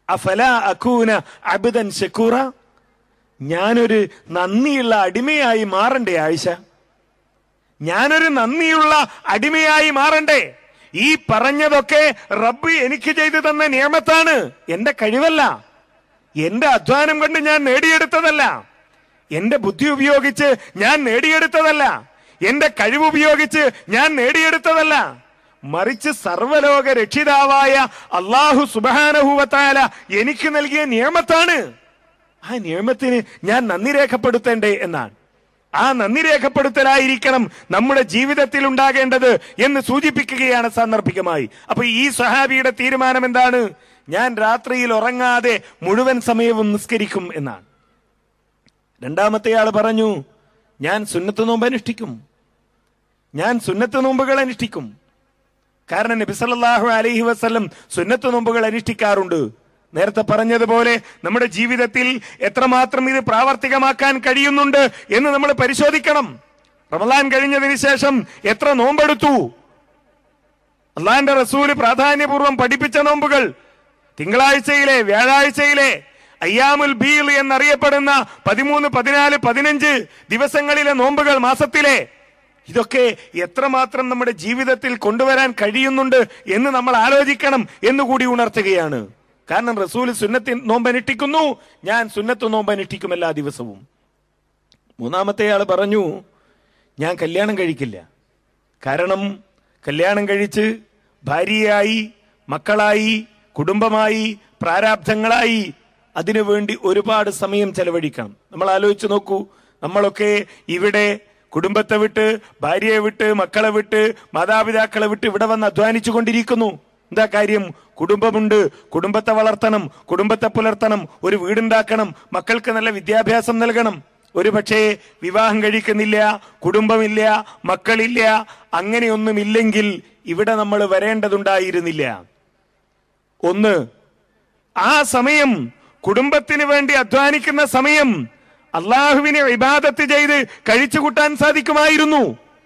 അഫല അക്കൂന അബുദൻ ഷക്കൂറ ഞാനൊരു നന്ദിയുള്ള അടിമയായി മാറണ്ടേ ആയിഷ ഞാനൊരു നന്ദിയുള്ള അടിമയായി മാറണ്ടേ ഈ പറഞ്ഞതൊക്കെ റബ്ബ് എനിക്ക് ചെയ്തു തന്ന നിയമത്താണ് എന്റെ കഴിവല്ല എന്റെ അധ്വാനം കൊണ്ട് ഞാൻ നേടിയെടുത്തതല്ല എന്റെ ബുദ്ധി ഉപയോഗിച്ച് ഞാൻ നേടിയെടുത്തതല്ല എന്റെ കഴിവ് ഉപയോഗിച്ച് ഞാൻ നേടിയെടുത്തതല്ല മറിച്ച് സർവലോക രക്ഷിതാവായ അള്ളാഹു സുബാനഹുവത്തായ എനിക്ക് നൽകിയ നിയമത്താണ് ആ നിയമത്തിന് ഞാൻ നന്ദി രേഖപ്പെടുത്തേണ്ടേ എന്നാണ് ആ നന്ദി രേഖപ്പെടുത്തലായിരിക്കണം നമ്മുടെ ജീവിതത്തിൽ ഉണ്ടാകേണ്ടത് എന്ന് സൂചിപ്പിക്കുകയാണ് സാന്ദർഭികമായി അപ്പൊ ഈ സഹാബിയുടെ തീരുമാനം എന്താണ് ഞാൻ രാത്രിയിൽ ഉറങ്ങാതെ മുഴുവൻ സമയവും നിസ്കരിക്കും എന്നാണ് രണ്ടാമത്തെ ആള് പറഞ്ഞു ഞാൻ സുന്നത്ത് നോമ്പ് അനുഷ്ഠിക്കും ഞാൻ സുന്നത്ത് നോമ്പുകൾ അനുഷ്ഠിക്കും കാരണം നബി സല്ലല്ലാഹു അലൈഹി വസല്ലം സുന്നത്ത് നോമ്പുകൾ അനുഷ്ഠിക്കാറുണ്ട് നേരത്തെ പറഞ്ഞതുപോലെ നമ്മുടെ ജീവിതത്തിൽ എത്രമാത്രം ഇത് പ്രാവർത്തികമാക്കാൻ കഴിയുന്നുണ്ട് എന്ന് നമ്മൾ പരിശോധിക്കണം റമദാൻ കഴിഞ്ഞതിന് ശേഷം എത്ര നോമ്പെടുത്തു അള്ളാന്റെ റസൂല് പ്രാധാന്യപൂർവ്വം പഠിപ്പിച്ച നോമ്പുകൾ തിങ്കളാഴ്ചയിലെ വ്യാഴാഴ്ചയിലെ അയ്യാമുൽ ബീൽ എന്നറിയപ്പെടുന്ന പതിമൂന്ന് പതിനാല് പതിനഞ്ച് ദിവസങ്ങളിലെ നോമ്പുകൾ മാസത്തിലെ ഇതൊക്കെ എത്രമാത്രം നമ്മുടെ ജീവിതത്തിൽ കൊണ്ടുവരാൻ കഴിയുന്നുണ്ട് എന്ന് നമ്മൾ ആലോചിക്കണം എന്നുകൂടി ഉണർത്തുകയാണ് കാരണം റസൂൽ സുന്നത്തിൻ നോമ്പ് അനുഷ്ഠിക്കുന്നു ഞാൻ സുന്നത്ത് നോമ്പ് അനുഷ്ഠിക്കും എല്ലാ ദിവസവും മൂന്നാമത്തെ ആള് പറഞ്ഞു ഞാൻ കല്യാണം കഴിക്കില്ല കാരണം കല്യാണം കഴിച്ച് ഭാര്യയായി മക്കളായി കുടുംബമായി പ്രാരാബ്ധങ്ങളായി അതിനുവേണ്ടി ഒരുപാട് സമയം ചെലവഴിക്കണം നമ്മൾ ആലോചിച്ച് നോക്കൂ നമ്മളൊക്കെ ഇവിടെ കുടുംബത്തെ വിട്ട് ഭാര്യയെ വിട്ട് മക്കളെ വിട്ട് മാതാപിതാക്കളെ വിട്ട് ഇവിടെ വന്ന് അധ്വാനിച്ചു കൊണ്ടിരിക്കുന്നു എന്താ കാര്യം കുടുംബമുണ്ട് കുടുംബത്തെ വളർത്തണം കുടുംബത്തെ പുലർത്തണം ഒരു വീടുണ്ടാക്കണം മക്കൾക്ക് നല്ല വിദ്യാഭ്യാസം നൽകണം ഒരു പക്ഷേ വിവാഹം കഴിക്കുന്നില്ല കുടുംബമില്ല മക്കളില്ല അങ്ങനെയൊന്നുമില്ലെങ്കിൽ ഇവിടെ നമ്മൾ വരേണ്ടതുണ്ടായിരുന്നില്ല ഒന്ന് ആ സമയം കുടുംബത്തിന് വേണ്ടി അധ്വാനിക്കുന്ന സമയം അള്ളാഹുവിനെ ഇബാദത്ത് ചെയ്ത് കഴിച്ചുകൂട്ടാൻ സാധിക്കുമായിരുന്നു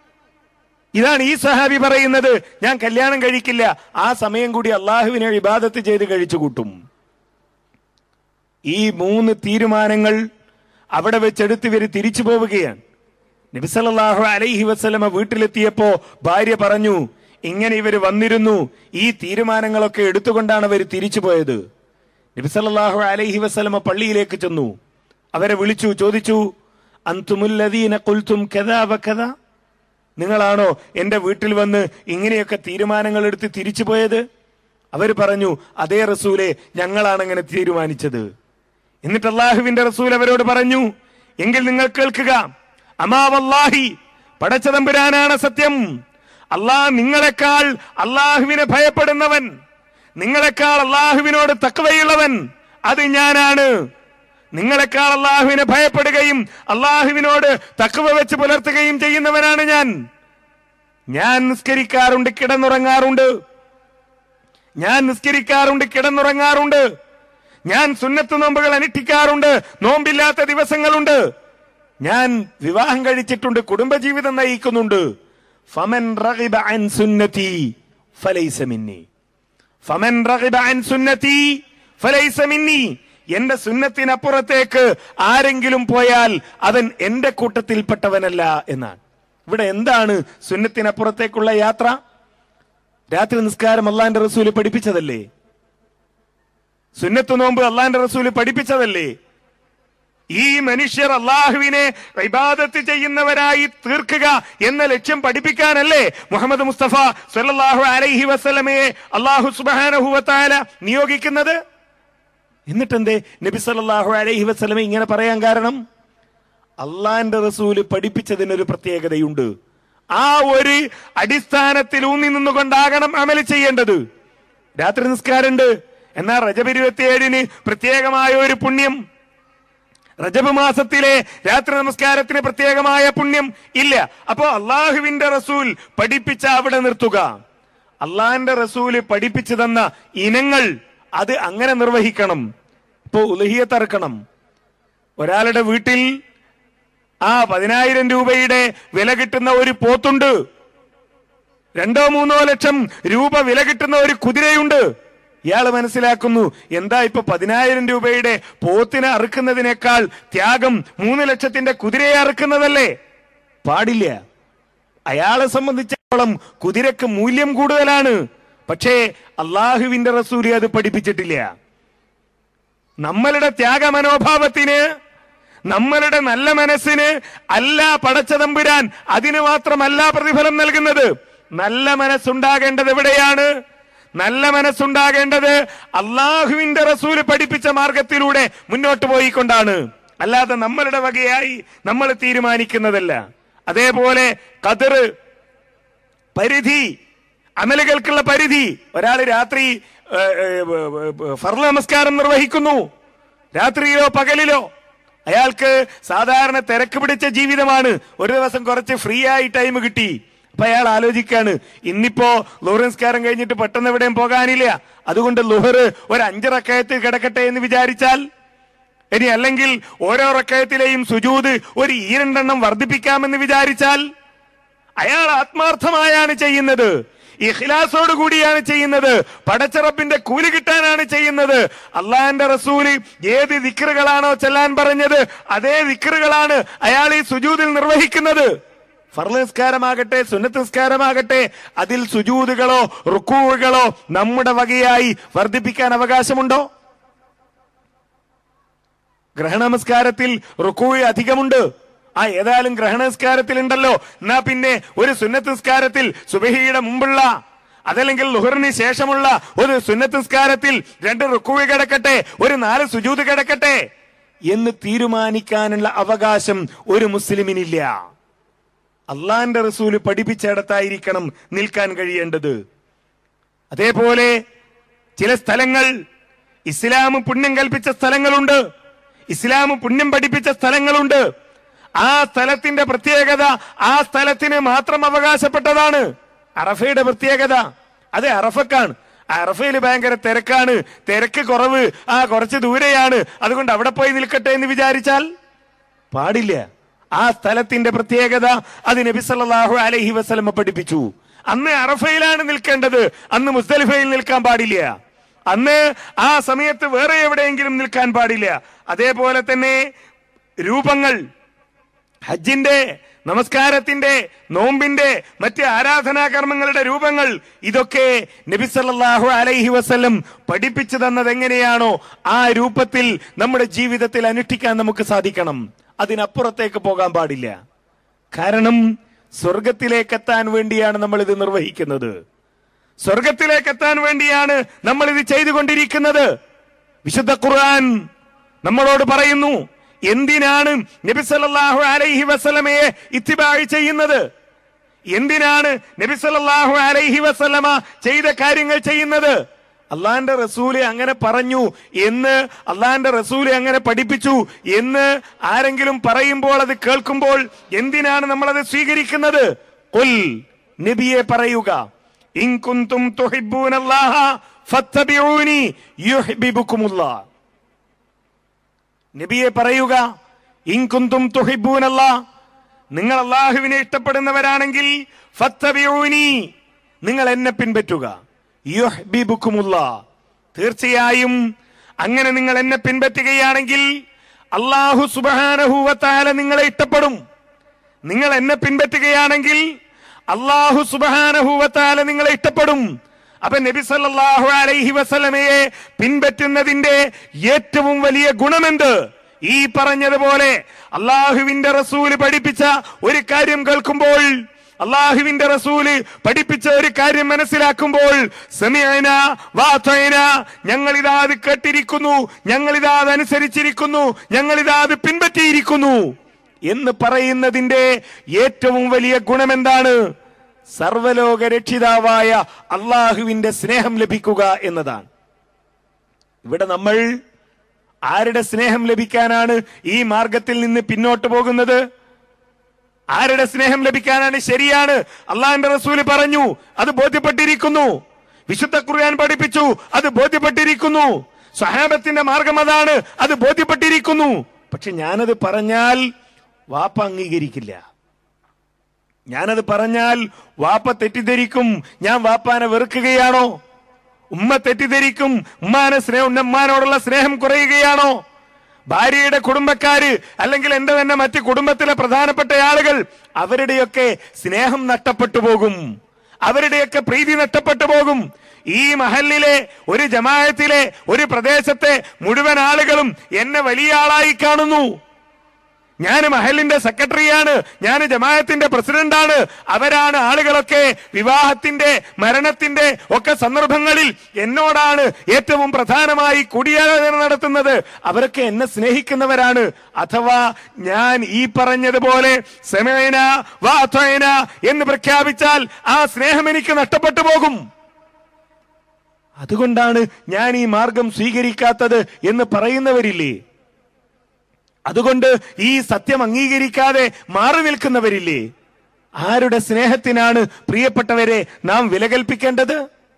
ഇതാണ് ഈ സഹാബി പറയുന്നത് ഞാൻ കല്യാണം കഴിക്കില്ല ആ സമയം കൂടി അള്ളാഹുവിനെ ഇബാദത്ത് ചെയ്ത് കഴിച്ചുകൂട്ടും ഈ മൂന്ന് തീരുമാനങ്ങൾ അവിടെ വെച്ചെടുത്ത് ഇവര് തിരിച്ചു പോവുകയാണ് നബിസല്ലാഹു അലൈഹി വസ്ലമ വീട്ടിലെത്തിയപ്പോ ഭാര്യ പറഞ്ഞു ഇങ്ങനെ ഇവര് വന്നിരുന്നു ഈ തീരുമാനങ്ങളൊക്കെ എടുത്തുകൊണ്ടാണ് അവർ തിരിച്ചു പോയത് നബിസല്ലാഹു അലൈഹി വസ്ലമ പള്ളിയിലേക്ക് ചെന്നു അവരെ വിളിച്ചു ചോദിച്ചു അന്തുമുല്ലദീന കുൽത്തും കഥാ വക്കഥ നിങ്ങളാണോ എന്റെ വീട്ടിൽ വന്ന് ഇങ്ങനെയൊക്കെ തീരുമാനങ്ങൾ എടുത്ത് തിരിച്ചു പോയത് അവർ പറഞ്ഞു അതേ റസൂലെ ഞങ്ങളാണ് അങ്ങനെ തീരുമാനിച്ചത് എന്നിട്ട് അള്ളാഹുവിന്റെ റസൂൽ അവരോട് പറഞ്ഞു എങ്കിൽ നിങ്ങൾ കേൾക്കുക അമാവല്ലാഹി പടച്ചതമ്പുരാനാണ് സത്യം അള്ളാഹ് നിങ്ങളെക്കാൾ അള്ളാഹുവിനെ ഭയപ്പെടുന്നവൻ നിങ്ങളെക്കാൾ അള്ളാഹുവിനോട് തക്കവയുള്ളവൻ അത് ഞാനാണ് നിങ്ങളെക്കാൾ അള്ളാഹുവിനെ ഭയപ്പെടുകയും അള്ളാഹുവിനോട് തക്കവ വെച്ച് പുലർത്തുകയും ചെയ്യുന്നവനാണ് ഞാൻ ഞാൻ നിസ്കരിക്കാറുണ്ട് കിടന്നുറങ്ങാറുണ്ട് ഞാൻ നിസ്കരിക്കാറുണ്ട് കിടന്നുറങ്ങാറുണ്ട് ഞാൻ സുന്നത്ത് നോമ്പുകൾ അനുഷ്ഠിക്കാറുണ്ട് നോമ്പില്ലാത്ത ദിവസങ്ങളുണ്ട് ഞാൻ വിവാഹം കഴിച്ചിട്ടുണ്ട് കുടുംബജീവിതം നയിക്കുന്നുണ്ട് ഫമൻ റഗിബ അൻ സുന്നതി ഫലൈസ മിന്നി ഫമൻ റഗിബ അൻ സുന്നതി ഫലൈസ മിന്നി എന്റെ സുന്നത്തിനപ്പുറത്തേക്ക് ആരെങ്കിലും പോയാൽ അവൻ എന്റെ കൂട്ടത്തിൽപ്പെട്ടവനല്ല എന്നാണ് ഇവിടെ എന്താണ് സുന്നത്തിനപ്പുറത്തേക്കുള്ള യാത്ര രാത്രി നിസ്കാരം അള്ളാന്റെ റസൂല് പഠിപ്പിച്ചതല്ലേ സുന്നത്ത് നോമ്പ് അള്ളാന്റെ റസൂല് പഠിപ്പിച്ചതല്ലേ ഈ മനുഷ്യർ അള്ളാഹുവിനെ ഇബാദത്ത് ചെയ്യുന്നവരായി തീർക്കുക എന്ന ലക്ഷ്യം പഠിപ്പിക്കാനല്ലേ മുഹമ്മദ് മുസ്തഫ സല്ലല്ലാഹു അലൈഹി വസല്ലമയെ അള്ളാഹു സുബ്ഹാനഹു നിയോഗിക്കുന്നത് എന്നിട്ടെന്തേ നബി സല്ലല്ലാഹു അലൈഹി വസല്ലമ ഇങ്ങനെ പറയാൻ കാരണം അള്ളാന്റെ റസൂല് പഠിപ്പിച്ചതിനൊരു പ്രത്യേകതയുണ്ട് ആ ഒരു അടിസ്ഥാനത്തിൽ ഊന്നി നിന്നുകൊണ്ടാകണം അമല് ചെയ്യേണ്ടത് രാത്രി നിസ്കാരമുണ്ട് എന്നാൽ റജബ് ഇരുപത്തിയേഴിന് പ്രത്യേകമായ ഒരു പുണ്യം റജബ് മാസത്തിലെ രാത്രി നമസ്കാരത്തിന് പ്രത്യേകമായ പുണ്യം ഇല്ല അപ്പോ അള്ളാഹുവിന്റെ റസൂൽ പഠിപ്പിച്ച അവിടെ നിർത്തുക അള്ളാഹിന്റെ റസൂല് പഠിപ്പിച്ചു തന്ന ഇനങ്ങൾ അത് അങ്ങനെ നിർവഹിക്കണം ഇപ്പോ ഉലഹിയത്ത് അറക്കണം ഒരാളുടെ വീട്ടിൽ ആ പതിനായിരം രൂപയുടെ വില കിട്ടുന്ന ഒരു പോത്തുണ്ട് രണ്ടോ മൂന്നോ ലക്ഷം രൂപ വില കിട്ടുന്ന ഒരു കുതിരയുണ്ട് ഇയാൾ മനസ്സിലാക്കുന്നു എന്താ ഇപ്പൊ പതിനായിരം രൂപയുടെ പോത്തിനെ അറുക്കുന്നതിനേക്കാൾ ത്യാഗം മൂന്ന് ലക്ഷത്തിന്റെ കുതിരയെ അറുക്കുന്നതല്ലേ പാടില്ല അയാളെ സംബന്ധിച്ചിടത്തോളം കുതിരക്ക് മൂല്യം കൂടുതലാണ് പക്ഷേ അള്ളാഹുവിന്റെ റസൂലി അത് പഠിപ്പിച്ചിട്ടില്ല നമ്മളുടെ ത്യാഗ മനോഭാവത്തിന് നമ്മളുടെ നല്ല മനസ്സിന് അല്ല പടച്ചതമ്പുരാൻ അതിന് മാത്രമല്ല പ്രതിഫലം നൽകുന്നത് നല്ല മനസ്സുണ്ടാകേണ്ടത് എവിടെയാണ് നല്ല മനസ്സുണ്ടാകേണ്ടത് അള്ളാഹുവിന്റെ റസൂല് പഠിപ്പിച്ച മാർഗത്തിലൂടെ മുന്നോട്ട് പോയിക്കൊണ്ടാണ് അല്ലാതെ നമ്മളുടെ വകയായി നമ്മൾ തീരുമാനിക്കുന്നതല്ല അതേപോലെ കതിർ പരിധി അമലുകൾക്കുള്ള പരിധി ഒരാൾ രാത്രി ഏ, ഏ, ഏ, ഫർള് നമസ്കാരം നിർവഹിക്കുന്നു രാത്രിയിലോ പകലിലോ അയാൾക്ക് സാധാരണ തിരക്ക് പിടിച്ച ജീവിതമാണ് ഒരു ദിവസം കുറച്ച് ഫ്രീ ആയി ടൈം കിട്ടി അപ്പൊ അയാൾ ആലോചിക്കാണ് ഇന്നിപ്പോ ലുഹർ നിസ്കാരം കഴിഞ്ഞിട്ട് പെട്ടെന്ന് എവിടെയും പോകാനില്ല അതുകൊണ്ട് ലുഹർ ഒരു അഞ്ച് റക്കയത്ത് കിടക്കട്ടെ എന്ന് വിചാരിച്ചാൽ ഇനി അല്ലെങ്കിൽ ഓരോ റക്കയത്തിലെയും സുജൂത് ഒരു ഈ രണ്ടെണ്ണം വർദ്ധിപ്പിക്കാമെന്ന് വിചാരിച്ചാൽ അയാൾ ആത്മാർത്ഥമായാണ് ചെയ്യുന്നത് ഇഖ്ലാസോട് കൂടിയാണ് ചെയ്യുന്നത് പടച്ചറപ്പിന്റെ കൂലി കിട്ടാനാണ് ചെയ്യുന്നത് അള്ളാഹിന്റെ റസൂല് ഏത് വിക്റുകളാണോ ചെല്ലാൻ പറഞ്ഞത് അതേ വിക്റുകളാണ് അയാൾ ഈ സുജൂതിൽ നിർവഹിക്കുന്നത് ഫർള് നിസ്കാരമാകട്ടെ സുന്നത്ത് നിസ്കാരമാകട്ടെ അതിൽ സുജൂതുകളോ റുക്കൂകളോ നമ്മുടെ വകയായി വർദ്ധിപ്പിക്കാൻ അവകാശമുണ്ടോ ഗ്രഹണമസ്കാരത്തിൽ റുക്കൂഴ് അധികമുണ്ട് ആ ഏതായാലും ഗ്രഹണസ്കാരത്തിൽ ഉണ്ടല്ലോ എന്നാ പിന്നെ ഒരു സുന്നത്ത് നിസ്കാരത്തിൽ സുബഹിയുടെ മുമ്പുള്ള അതല്ലെങ്കിൽ ലുഹറിന് ശേഷമുള്ള ഒരു സുന്നത്ത് നിസ്കാരത്തിൽ രണ്ട് റുക്കൂഴ് കിടക്കട്ടെ ഒരു നാല് സുജൂത് കിടക്കട്ടെ എന്ന് തീരുമാനിക്കാനുള്ള അവകാശം ഒരു മുസ്ലിമിനില്ല അള്ളാന്റെ റസൂല് പഠിപ്പിച്ചിടത്തായിരിക്കണം നിൽക്കാൻ കഴിയേണ്ടത് അതേപോലെ ചില സ്ഥലങ്ങൾ ഇസ്ലാം പുണ്യം കൽപ്പിച്ച സ്ഥലങ്ങളുണ്ട് ഇസ്ലാം പുണ്യം പഠിപ്പിച്ച സ്ഥലങ്ങളുണ്ട് ആ സ്ഥലത്തിന്റെ പ്രത്യേകത ആ സ്ഥലത്തിന് മാത്രം അവകാശപ്പെട്ടതാണ് അറഫയുടെ പ്രത്യേകത അത് അറഫക്കാണ് അറഫയിൽ ഭയങ്കര തിരക്കാണ് തിരക്ക് കുറവ് ആ കുറച്ച് ദൂരെയാണ് അതുകൊണ്ട് അവിടെ പോയി നിൽക്കട്ടെ എന്ന് വിചാരിച്ചാൽ പാടില്ല ആ സ്ഥലത്തിന്റെ പ്രത്യേകത അത് നബി സല്ലല്ലാഹു അലൈഹി വസല്ലമ പഠിപ്പിച്ചു അന്ന് അറഫയിലാണ് നിൽക്കേണ്ടത് അന്ന് മുസ്ദലിഫയിൽ നിൽക്കാൻ പാടില്ല അന്ന് ആ സമയത്ത് വേറെ എവിടെയെങ്കിലും നിൽക്കാൻ പാടില്ല അതേപോലെ തന്നെ രൂപങ്ങൾ ഹജ്ജിന്റെ നമസ്കാരത്തിന്റെ നോമ്പിന്റെ മറ്റ് ആരാധനാ കർമ്മങ്ങളുടെ രൂപങ്ങൾ ഇതൊക്കെ നബി സല്ലല്ലാഹു അലൈഹി വസല്ലം പഠിപ്പിച്ചു തന്നത് എങ്ങനെയാണോ ആ രൂപത്തിൽ നമ്മുടെ ജീവിതത്തിൽ അനുഷ്ഠിക്കാൻ നമുക്ക് സാധിക്കണം അതിനപ്പുറത്തേക്ക് പോകാൻ പാടില്ല കാരണം സ്വർഗത്തിലേക്ക് എത്താൻ വേണ്ടിയാണ് നമ്മൾ ഇത് നിർവഹിക്കുന്നത് സ്വർഗത്തിലേക്ക് എത്താൻ വേണ്ടിയാണ് നമ്മൾ ഇത് ചെയ്തുകൊണ്ടിരിക്കുന്നത് വിശുദ്ധ ഖുർആൻ നമ്മളോട് പറയുന്നു എന്തിനാണ് നബി സല്ലല്ലാഹു അലൈഹി വസല്ലമയെ ഇത്തിബായി ചെയ്യുന്നത് എന്തിനാണ് നബി സല്ലല്ലാഹു അലൈഹി വസല്ലമ ചെയ്ത കാര്യങ്ങൾ ചെയ്യുന്നത് അള്ളാന്റെ റസൂല് അങ്ങനെ പറഞ്ഞു എന്ന് അള്ളാന്റെ റസൂല് അങ്ങനെ പഠിപ്പിച്ചു എന്ന് ആരെങ്കിലും പറയുമ്പോൾ അത് കേൾക്കുമ്പോൾ എന്തിനാണ് നമ്മൾ അത് സ്വീകരിക്കുന്നത് കുൽ നബിയെ പറയുക ഇൻ കുന്തും തുഹിബ്ബൂനല്ലാഹ ഫത്തബിഊനി യുഹിബ്ബുക്കുമുല്ലാഹ് നബിയെ പറയുക ഇൻകുന്തും തുഹിബൂനല്ല നിങ്ങൾ അള്ളാഹുവിനെ ഇഷ്ടപ്പെടുന്നവരാണെങ്കിൽ ഫത്തബിഊനി നിങ്ങൾ എന്നെ പിൻപറ്റുക യുഹ്ബിബുക്കുമുള്ള തീർച്ചയായും അങ്ങനെ നിങ്ങൾ എന്നെ പിൻപറ്റുകയാണെങ്കിൽ അള്ളാഹു സുബഹാനഹൂവത്താല നിങ്ങളെ ഇഷ്ടപ്പെടും നിങ്ങൾ എന്നെ പിൻപറ്റുകയാണെങ്കിൽ അള്ളാഹു സുബഹാനഹൂവത്താല നിങ്ങളെ ഇഷ്ടപ്പെടും അപ്പൊ നബി സല്ലല്ലാഹു അലൈഹി വസല്ലമയെ പിൻപറ്റുന്നതിന്റെ ഏറ്റവും വലിയ ഗുണമെന്ത് ഈ പറഞ്ഞതുപോലെ അള്ളാഹുവിന്റെ റസൂല് പഠിപ്പിച്ച ഒരു കാര്യം കേൾക്കുമ്പോൾ അള്ളാഹുവിന്റെ റസൂല് പഠിപ്പിച്ച ഒരു കാര്യം മനസ്സിലാക്കുമ്പോൾ സമയന വാത്തയന ഞങ്ങൾ ഇതാ അത് കേട്ടിരിക്കുന്നു ഞങ്ങൾ ഇതാ അത് അനുസരിച്ചിരിക്കുന്നു ഞങ്ങൾ ഇതാ അത് പിൻപറ്റിയിരിക്കുന്നു എന്ന് പറയുന്നതിന്റെ ഏറ്റവും വലിയ ഗുണമെന്താണ് സർവലോക രക്ഷിതാവായ അള്ളാഹുവിന്റെ സ്നേഹം ലഭിക്കുക എന്നതാണ് ഇവിടെ നമ്മൾ ആരുടെ സ്നേഹം ലഭിക്കാനാണ് ഈ മാർഗത്തിൽ നിന്ന് പിന്നോട്ട് പോകുന്നത് ആരുടെ സ്നേഹം ലഭിക്കാനാണ് ശരിയാണ് അള്ളാഹിന്റെ റസൂല് പറഞ്ഞു അത് ബോധ്യപ്പെട്ടിരിക്കുന്നു വിശുദ്ധ ഖുർആൻ പഠിപ്പിച്ചു അത് ബോധ്യപ്പെട്ടിരിക്കുന്നു സഹാബത്തിന്റെ മാർഗം അതാണ് അത് ബോധ്യപ്പെട്ടിരിക്കുന്നു പക്ഷെ ഞാനത് പറഞ്ഞാൽ വാപ്പ അംഗീകരിക്കില്ല ഞാനത് പറഞ്ഞാൽ വാപ്പ തെറ്റിദ്ധരിക്കും ഞാൻ വാപ്പാനെ വെറുക്കുകയാണോ ഉമ്മ തെറ്റിദ്ധരിക്കും ഉമ്മാനെ സ്നേഹം ഉമ്മമാനോടുള്ള സ്നേഹം കുറയുകയാണോ ഭാര്യയുടെ കുടുംബക്കാര് അല്ലെങ്കിൽ എന്റെ തന്നെ മറ്റ് കുടുംബത്തിലെ പ്രധാനപ്പെട്ട ആളുകൾ അവരുടെയൊക്കെ സ്നേഹം നഷ്ടപ്പെട്ടു പോകും അവരുടെയൊക്കെ പ്രീതി നഷ്ടപ്പെട്ടു പോകും ഈ മഹലിലെ ഒരു ജമായത്തിലെ ഒരു പ്രദേശത്തെ മുഴുവൻ ആളുകളും എന്നെ വലിയ ആളായി കാണുന്നു ഞാൻ മഹലിന്റെ സെക്രട്ടറിയാണ് ഞാൻ ജമായത്തിന്റെ പ്രസിഡന്റാണ് അവരാണ് ആളുകളൊക്കെ വിവാഹത്തിന്റെ മരണത്തിന്റെ ഒക്കെ സന്ദർഭങ്ങളിൽ എന്നോടാണ് ഏറ്റവും പ്രധാനമായി കൂടിയാലോചന നടത്തുന്നത് അവരൊക്കെ എന്നെ സ്നേഹിക്കുന്നവരാണ് അഥവാ ഞാൻ ഈ പറഞ്ഞതുപോലെ സമേന വാഥേന എന്ന് പ്രഖ്യാപിച്ചാൽ ആ സ്നേഹം എനിക്ക് നഷ്ടപ്പെട്ടു പോകും അതുകൊണ്ടാണ് ഞാൻ ഈ മാർഗം സ്വീകരിക്കാത്തത് എന്ന് പറയുന്നവരില്ലേ അതുകൊണ്ട് ഈ സത്യം അംഗീകരിക്കാതെ മാറി നിൽക്കുന്നവരില്ലേ ആരുടെ സ്നേഹത്തിനാണ് പ്രിയപ്പെട്ടവരെ നാം വില കൽപ്പിക്കേണ്ടത്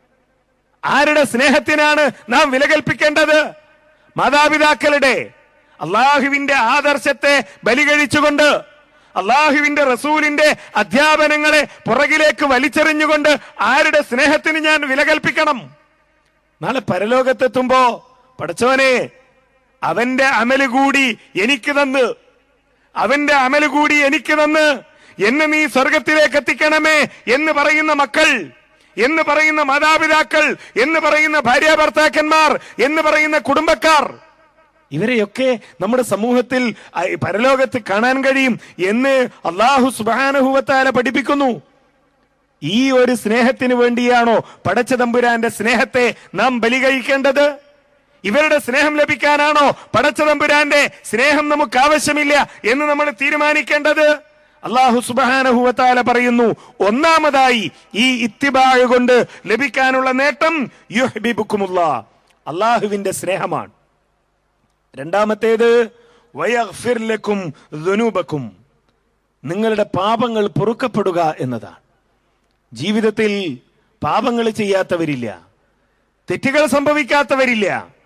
ആരുടെ സ്നേഹത്തിനാണ് നാം വില കൽപ്പിക്കേണ്ടത് മാതാപിതാക്കളുടെ അള്ളാഹുവിന്റെ ആദർശത്തെ ബലികഴിച്ചുകൊണ്ട് അള്ളാഹുവിന്റെ റസൂലിന്റെ അധ്യാപനങ്ങളെ പുറകിലേക്ക് വലിച്ചെറിഞ്ഞുകൊണ്ട് ആരുടെ സ്നേഹത്തിന് ഞാൻ വില കൽപ്പിക്കണം നാളെ പരലോകത്തെത്തുമ്പോ പടച്ചോനെ അവന്റെ അമല് കൂടി എനിക്ക് തന്ന് അവന്റെ അമല് കൂടി എനിക്ക് തന്ന് എന്നെ നീ സ്വർഗത്തിലേക്ക് എത്തിക്കണമേ എന്ന് പറയുന്ന മക്കൾ എന്ന് പറയുന്ന മാതാപിതാക്കൾ എന്ന് പറയുന്ന ഭാര്യ ഭർത്താക്കന്മാർ എന്ന് പറയുന്ന കുടുംബക്കാർ ഇവരെയൊക്കെ നമ്മുടെ സമൂഹത്തിൽ ആ, പരലോകത്ത് കാണാൻ കഴിയും എന്ന് അള്ളാഹു സുബാനുഭവത്താല പഠിപ്പിക്കുന്നു ഈ ഒരു സ്നേഹത്തിന് വേണ്ടിയാണോ പടച്ച തമ്പുരാന്റെ സ്നേഹത്തെ നാം ബലി കഴിക്കേണ്ടത് ഇവരുടെ സ്നേഹം ലഭിക്കാനാണോ പടച്ച തമ്പുരാന്റെ സ്നേഹം നമുക്ക് ആവശ്യമില്ല എന്ന് നമ്മൾ തീരുമാനിക്കേണ്ടത് അള്ളാഹു സുബാനഹുവത്താല പറയുന്നു ഒന്നാമതായി ഈ ഇത്തിബാഴ് കൊണ്ട് ലഭിക്കാനുള്ള നേട്ടം യുഹ്ബിബുക്കുമുള്ള അള്ളാഹുവിന്റെ സ്നേഹമാണ് രണ്ടാമത്തേത് വയഫിർലക്കും ദുനൂബക്കും നിങ്ങളുടെ പാപങ്ങൾ പൊറുക്കപ്പെടുക എന്നതാണ് ജീവിതത്തിൽ പാപങ്ങൾ ചെയ്യാത്തവരില്ല തെറ്റുകൾ സംഭവിക്കാത്തവരില്ല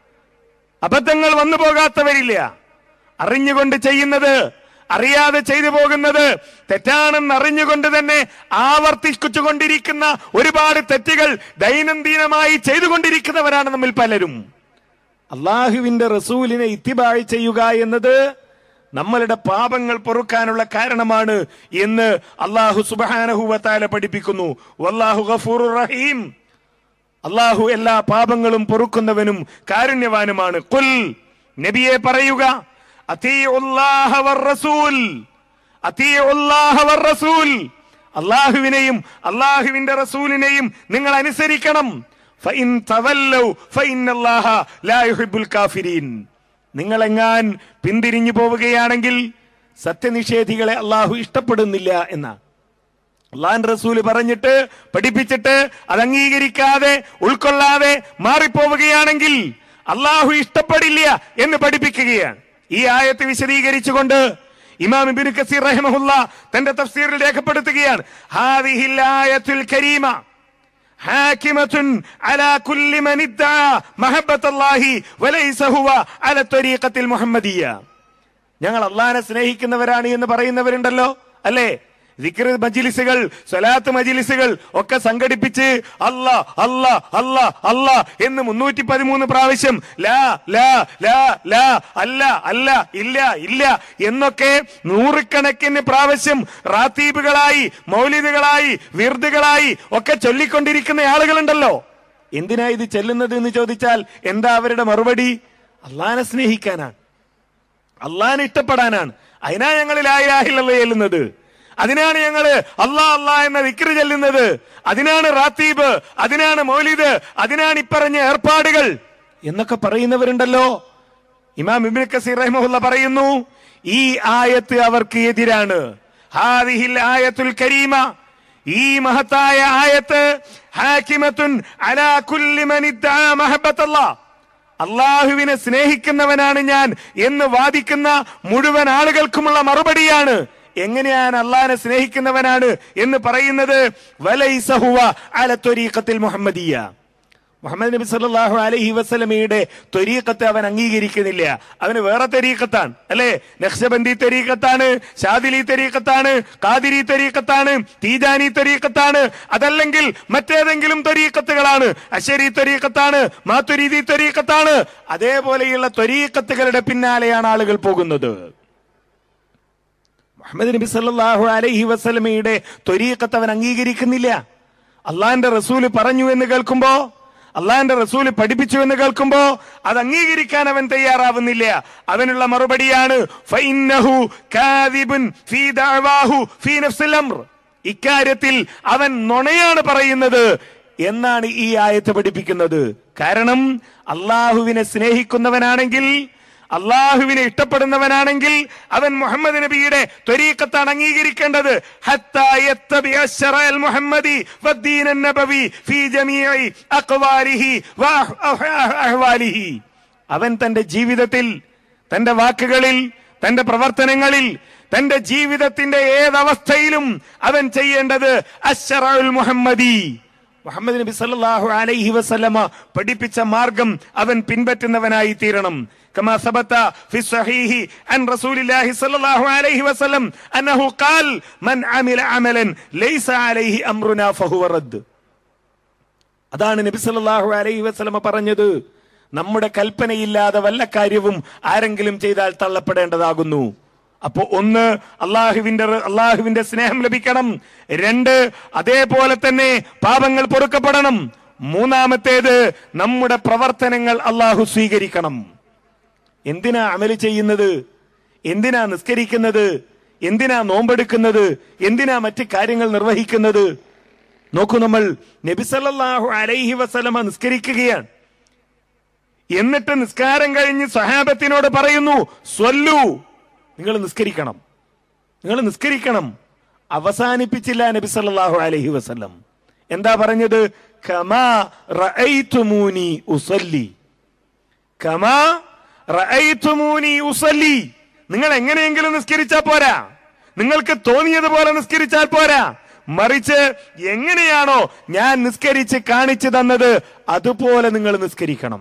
അബദ്ധങ്ങൾ വന്നു പോകാത്തവരില്ല അറിഞ്ഞുകൊണ്ട് ചെയ്യുന്നത് അറിയാതെ ചെയ്തു പോകുന്നത് തെറ്റാണെന്ന് അറിഞ്ഞുകൊണ്ട് തന്നെ ആവർത്തിച്ചുകൊണ്ടിരിക്കുന്ന ഒരുപാട് തെറ്റുകൾ ദൈനംദിനമായി ചെയ്തുകൊണ്ടിരിക്കുന്നവരാണ് നമ്മിൽ പലരും അള്ളാഹുവിന്റെ റസൂലിനെ ഇത്തിബാഴ് ചെയ്യുക എന്നത് നമ്മളുടെ പാപങ്ങൾ പൊറുക്കാനുള്ള കാരണമാണ് എന്ന് അള്ളാഹു സുബാനഹുവത്താല പഠിപ്പിക്കുന്നു വല്ലാഹു ഗഫൂർ റഹീം അള്ളാഹു എല്ലാ പാപങ്ങളും പൊറുക്കുന്നവനും കാരുണ്യവാനുമാണ് കുൽ നബിയെ പറയുക അത്തീഉല്ലാഹ വർ-റസൂൽ. അത്തീഉല്ലാഹ വർ-റസൂൽ. അള്ളാഹുവിനെയും അള്ളാഹുവിന്റെ റസൂലിനെയും നിങ്ങൾ അനുസരിക്കണം ഫഇൻ തവല്ലൗ ഫഇന്നല്ലാഹ ലാ യുഹിബ്ബുൽ കാഫിരീൻ നിങ്ങളെങ്ങാൻ പിന്തിരിഞ്ഞു പോവുകയാണെങ്കിൽ സത്യനിഷേധികളെ അള്ളാഹു ഇഷ്ടപ്പെടുന്നില്ല എന്നാണ് അള്ളാൻ റസൂല് പറഞ്ഞിട്ട് പഠിപ്പിച്ചിട്ട് അത് അംഗീകരിക്കാതെ ഉൾക്കൊള്ളാതെ മാറിപ്പോവുകയാണെങ്കിൽ അള്ളാഹു ഇഷ്ടപ്പെടില്ല എന്ന് പഠിപ്പിക്കുകയാണ് ഈ ആയത്ത് വിശദീകരിച്ചുകൊണ്ട് ഇമാം ഇബ്നു കസീർ റഹിമഹുല്ല തന്റെ തഫ്സീറിൽ രേഖപ്പെടുത്തുകയാണ് ഹാദിഹിൽ ആയത്തുൽ കരീമ ഹാക്കിമത്തുൻ അലാ കുല്ലി മൻ ഇദ്ദഅ മഹബ്ബത്തല്ലാഹി വലൈസ ഹുവ അല ത്വരീഖത്തിൽ മുഹമ്മദിയ്യ ഞങ്ങൾ അള്ളാഹിനെ സ്നേഹിക്കുന്നവരാണ് എന്ന് പറയുന്നവരുണ്ടല്ലോ അല്ലേ ദിക്ർ മജിലിസുകൾ സ്വലാത്ത് മജിലിസുകൾ ഒക്കെ സംഘടിപ്പിച്ച് അല്ല അല്ല അല്ല അല്ല എന്ന് മുന്നൂറ്റി പതിമൂന്ന് പ്രാവശ്യം ലാ ലാ ലാ ലാ അല്ല അല്ല ഇല്ല ഇല്ല എന്നൊക്കെ നൂറുകണക്കിന് പ്രാവശ്യം റാത്തീബുകളായി മൗലിദുകളായി വിർദുകളായി ഒക്കെ ചൊല്ലിക്കൊണ്ടിരിക്കുന്ന ആളുകളുണ്ടല്ലോ എന്തിനാ ഇത് ചെല്ലുന്നത് എന്ന് ചോദിച്ചാൽ എന്താ അവരുടെ മറുപടി അള്ളാഹിനെ സ്നേഹിക്കാനാണ് അള്ളാഹിനെ ഇഷ്ടപ്പെടാനാണ് അതിനാ ഞങ്ങൾ ലായിലാഹില്ല ചെല്ലുന്നത് അതിനാണ് ഞങ്ങള് അള്ളാ അള്ളാ എന്ന വിക്രി ചെല്ലുന്നത് അതിനാണ് റാത്തീബ് അതിനാണ് മൗലിദ് അതിനാണ് ഇപ്പറഞ്ഞ ഏർപ്പാടുകൾ എന്നൊക്കെ പറയുന്നവരുണ്ടല്ലോ ഇമാം ഇബ്നു കസീർ റഹിമഹുല്ല പറയുന്നു ഈ ആയത്ത് അവർക്ക് എതിരാണ് ഹാദിഹിൽ ആയത്തുൽ കരീമ ഈ മഹത്തായ ആയത്ത് ഹാക്കിമത്തുൻ അലാ കുല്ലി മൻ ഇദ്ദഅ മഹബ്ബത്തല്ലാഹ് അള്ളാഹുവിനെ സ്നേഹിക്കുന്നവനാണ് ഞാൻ എന്ന് വാദിക്കുന്ന മുഴുവൻ ആളുകൾക്കുമുള്ള മറുപടിയാണ് എങ്ങനെയാണ് അള്ളാഹിനെ സ്നേഹിക്കുന്നവനാണ് എന്ന് പറയുന്നത് വലൈസ ഹുവ അല ത്വരീഖത്തിൽ മുഹമ്മദിയ മുഹമ്മദ് നബി സല്ലല്ലാഹു അലൈഹി വസല്ലമയുടെ ത്വരീഖത്ത് അവൻ അംഗീകരിക്കുന്നില്ല അവന് വേറെ തരീഖത്താണ് അല്ലേ നക്ഷബന്ദി തരീഖത്താണ് ഷാദിലി തരീഖത്താണ് കാതിരി തരീഖത്താണ് തീജാനി തരീഖത്താണ് അതല്ലെങ്കിൽ മറ്റേതെങ്കിലും തരീഖത്തുകളാണ് അശരി തരീഖത്താണ് മാത്തുരീതി തരീഖത്താണ് അതേപോലെയുള്ള ത്വരീഖത്തുകളുടെ പിന്നാലെയാണ് ആളുകൾ പോകുന്നത് മുഹമ്മദ് നബി സല്ലല്ലാഹു അലൈഹി വസല്ലമയുടെ ത്വരീഖത്ത് അവൻ അംഗീകരിക്കുന്നില്ല അള്ളാന്റെ റസൂല് പറഞ്ഞു എന്ന് കേൾക്കുമ്പോ അള്ളാന്റെ റസൂല് പഠിപ്പിച്ചു എന്ന് കേൾക്കുമ്പോ അത് അംഗീകരിക്കാൻ അവൻ തയ്യാറാവുന്നില്ല അവനുള്ള മറുപടിയാണ് ഫഇന്നഹു കാദിബുൻ ഫീ ദഅവാഹു ഫീ നഫ്സിൽ അംർ ഇക്കാര്യത്തിൽ അവൻ നുണയാണ് പറയുന്നത് എന്നാണ് ഈ ആയത്ത് പഠിപ്പിക്കുന്നത് കാരണം അള്ളാഹുവിനെ സ്നേഹിക്കുന്നവനാണെങ്കിൽ അള്ളാഹുവിനെ ഇഷ്ടപ്പെടുന്നവനാണെങ്കിൽ അവൻ മുഹമ്മദ് നബിയുടെ ത്വരീഖത്താണ് അംഗീകരിക്കേണ്ടത് ഹത്താ യത്തബിഅ അശ്ശറഅൽ മുഹമ്മദി വദ്ദീന നബവി ഫീ ജമീഇ അഖ്വാലിഹി വഅഹ്വാലിഹി അവൻ തന്റെ ജീവിതത്തിൽ തന്റെ വാക്കുകളിൽ തന്റെ പ്രവർത്തനങ്ങളിൽ തന്റെ ജീവിതത്തിന്റെ ഏതവസ്ഥയിലും അവൻ ചെയ്യേണ്ടത് അശ്ശറഉൽ മുഹമ്മദി മുഹമ്മദ് നബി സല്ലല്ലാഹു അലൈഹി വസല്ലമ പഠിപ്പിച്ച മാർഗം അവൻ പിൻപറ്റുന്നവനായി തീരണം كما ثبت في الصحيح عن رسول الله صلى الله عليه وسلم أنه قال من عمل عملا ليس عليه أمرنا فهو رد അതാണ് നബി സല്ലല്ലാഹു അലൈഹി വസല്ലമ പറഞ്ഞത് നമ്മുടെ കൽപ്പനയില്ലാതെ വല്ല കാര്യവും ആരെങ്കിലും ചെയ്താൽ തള്ളപ്പെടേണ്ടതാകുന്നു അപ്പോ ഒന്ന് അള്ളാഹുവിന്റെ അള്ളാഹുവിന്റെ സ്നേഹം ലഭിക്കണം രണ്ട് അതേപോലെ തന്നെ പാപങ്ങൾ പൊറുക്കപ്പെടണം മൂന്നാമത്തേത് നമ്മുടെ പ്രവർത്തനങ്ങൾ അള്ളാഹു സ്വീകരിക്കണം എന്തിനാ അമല് ചെയ്യുന്നത് എന്തിനാ നിസ്കരിക്കുന്നത് എന്തിനാ നോമ്പെടുക്കുന്നത് എന്തിനാ മറ്റ് കാര്യങ്ങൾ നിർവഹിക്കുന്നത് നോക്കൂ നമ്മൾ നബിസല്ലാഹു അലൈഹി വസലമ നിസ്കരിക്കുകയാണ് എന്നിട്ട് നിസ്കാരം കഴിഞ്ഞ് സഹാബത്തിനോട് പറയുന്നു സ്വല്ലു നിങ്ങൾ നിസ്കരിക്കണം നിങ്ങൾ നിസ്കരിക്കണം അവസാനിപ്പിച്ചില്ല നബി സല്ലല്ലാഹു അലൈഹി വസല്ലം എന്താ പറഞ്ഞത് കമാ റഅയ്തുമൂനി ഉസല്ലി കമാ റഅയ്തുമൂനി ഉസല്ലി നിങ്ങൾ എങ്ങനെയെങ്കിലും നിസ്കരിച്ചാൽ പോരാ നിങ്ങൾക്ക് തോന്നിയതുപോലെ നിസ്കരിച്ചാൽ പോരാ മറിച്ച് എങ്ങനെയാണോ ഞാൻ നിസ്കരിച്ച് കാണിച്ചു തന്നത് അതുപോലെ നിങ്ങൾ നിസ്കരിക്കണം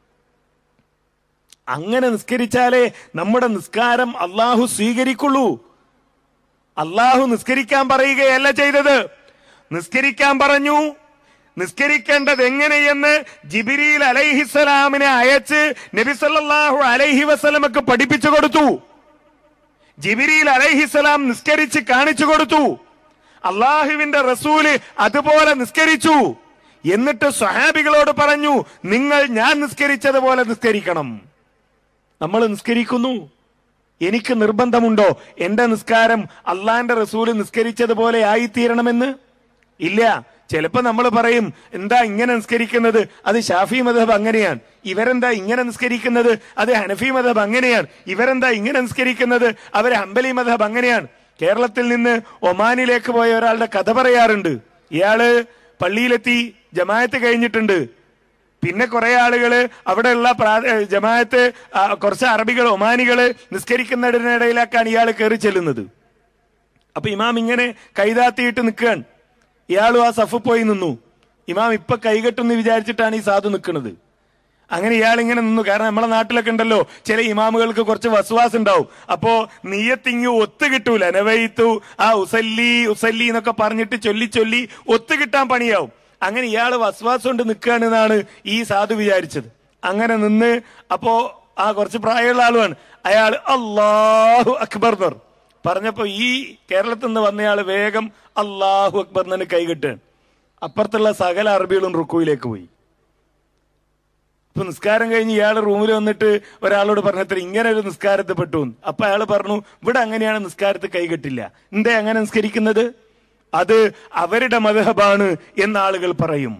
അങ്ങനെ നിസ്കരിച്ചാലേ നമ്മുടെ നിസ്കാരം അള്ളാഹു സ്വീകരിക്കുള്ളൂ അള്ളാഹു നിസ്കരിക്കാൻ പറയുകയല്ല ചെയ്തത് നിസ്കരിക്കാൻ പറഞ്ഞു നിസ്കരിക്കേണ്ടത് എങ്ങനെയെന്ന് ജിബിരിയിൽ അലൈഹിസ്സലാമിനെ അയച്ച് നബി സല്ലല്ലാഹു അലൈഹി വസല്ലമക്ക് പഠിപ്പിച്ചു കൊടുത്തു ജിബിരിയിൽ അലൈഹിസ്സലാം നിസ്കരിച്ച് കാണിച്ചു കൊടുത്തു അള്ളാഹുവിന്റെ റസൂല് അതുപോലെ നിസ്കരിച്ചു എന്നിട്ട് സ്വഹാബികളോട് പറഞ്ഞു നിങ്ങൾ ഞാൻ നിസ്കരിച്ചതുപോലെ നിസ്കരിക്കണം നമ്മൾ നിസ്കരിക്കുന്നു എനിക്ക് നിർബന്ധമുണ്ടോ എന്റെ നിസ്കാരം അള്ളാന്റെ റസൂല് നിസ്കരിച്ചതുപോലെ ആയിത്തീരണമെന്ന് ഇല്ല ചിലപ്പോ നമ്മൾ പറയും എന്താ ഇങ്ങനെ നിസ്കരിക്കുന്നത് അത് ഷാഫി മതഹബ് അങ്ങനെയാണ് ഇവരെന്താ ഇങ്ങനെ നിസ്കരിക്കുന്നത് അത് ഹനഫി മതഹബ് അങ്ങനെയാണ് ഇവരെന്താ ഇങ്ങനെ നിസ്കരിക്കുന്നത് അവർ ഹംബലി മതഹബ് അങ്ങനെയാണ് കേരളത്തിൽ നിന്ന് ഒമാനിലേക്ക് പോയ ഒരാളുടെ കഥ പറയാറുണ്ട് ഇയാള് പള്ളിയിലെത്തി ജമായത്ത് കഴിഞ്ഞിട്ടുണ്ട് പിന്നെ കുറെ ആളുകള് അവിടെയുള്ള പ്രാ- ഏ, ജമാഅത്ത് ആ, കുറച്ച് അറബികൾ ഒമാനികള് നിസ്കരിക്കുന്നതിനിടയിലേക്കാണ് ഇയാൾ കയറി ചെല്ലുന്നത് അപ്പൊ ഇമാം ഇങ്ങനെ കൈതാത്തിയിട്ട് നിൽക്കുകയാണ് ഇയാളും ആ സഫ് പോയി നിന്നു ഇമാം ഇപ്പൊ കൈകെട്ടെന്ന് വിചാരിച്ചിട്ടാണ് ഈ സാധു നിൽക്കുന്നത് അങ്ങനെ ഇയാൾ ഇങ്ങനെ നിന്നു കാരണം നമ്മളെ നാട്ടിലൊക്കെ ഉണ്ടല്ലോ ചില ഇമാമുകൾക്ക് കുറച്ച് വസ്വാസ് ഉണ്ടാവും അപ്പോ നീയത്തിങ്ങി ഒത്തു കിട്ടൂല നവയിത്തു ആ ഉസല്ലി ഉസല്ലി എന്നൊക്കെ പറഞ്ഞിട്ട് ചൊല്ലി ചൊല്ലി ഒത്തു കിട്ടാൻ പണിയാവും അങ്ങനെ ഇയാൾ വസ്വാസ് കൊണ്ട് നിൽക്കുകയാണെന്നാണ് ഈ സാധു വിചാരിച്ചത് അങ്ങനെ നിന്ന് അപ്പോ ആ കുറച്ച് പ്രായമുള്ള ആളുമാണ് അയാൾ അള്ളാഹു അക്ബർ എന്ന് പറഞ്ഞു പറഞ്ഞപ്പോ ഈ കേരളത്തിൽ നിന്ന് വന്നയാൾ വേഗം അള്ളാഹു അക്ബർ എന്ന് കൈകെട്ടാണ് അപ്പുറത്തുള്ള സകല അറബികളും റുക്കുയിലേക്ക് പോയി ഇപ്പൊ നിസ്കാരം കഴിഞ്ഞ് ഇയാൾ റൂമിൽ വന്നിട്ട് ഒരാളോട് പറഞ്ഞത്ര ഇങ്ങനെ ഒരു നിസ്കാരത്തിൽ പെട്ടു എന്ന്. അപ്പൊ അയാൾ പറഞ്ഞു ഇവിടെ അങ്ങനെയാണ് നിസ്കാരത്തിൽ കൈകെട്ടില്ല എന്തേ അങ്ങനെ നിസ്കരിക്കുന്നത് അത് അവരുടെ മതഹബാണ് എന്ന് ആളുകൾ പറയും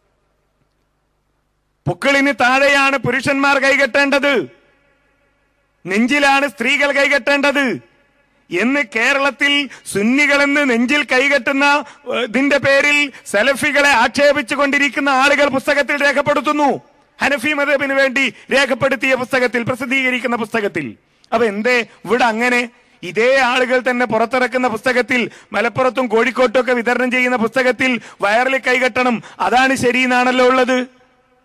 പൊക്കിളിന് താഴെയാണ് പുരുഷന്മാർ കൈകെട്ടേണ്ടത് നെഞ്ചിലാണ് സ്ത്രീകൾ കൈകെട്ടേണ്ടത് എന്ന് കേരളത്തിൽ സുന്നികളെന്ന് നെഞ്ചിൽ കൈകെട്ടുന്ന ഏഹ്, ഇതിന്റെ പേരിൽ സലഫികളെ ആക്ഷേപിച്ചു കൊണ്ടിരിക്കുന്ന ആളുകൾ പുസ്തകത്തിൽ രേഖപ്പെടുത്തുന്നു ഹനഫി മതബിന് വേണ്ടി രേഖപ്പെടുത്തിയ പുസ്തകത്തിൽ പ്രസിദ്ധീകരിക്കുന്ന പുസ്തകത്തിൽ അപ്പൊ എന്തേ ഇവിടെ അങ്ങനെ ഇതേ ആളുകൾ തന്നെ പുറത്തിറക്കുന്ന പുസ്തകത്തിൽ മലപ്പുറത്തും കോഴിക്കോട്ടും ഒക്കെ വിതരണം ചെയ്യുന്ന പുസ്തകത്തിൽ വയറിൽ കൈകെട്ടണം അതാണ് ശരി എന്നാണല്ലോ ഉള്ളത്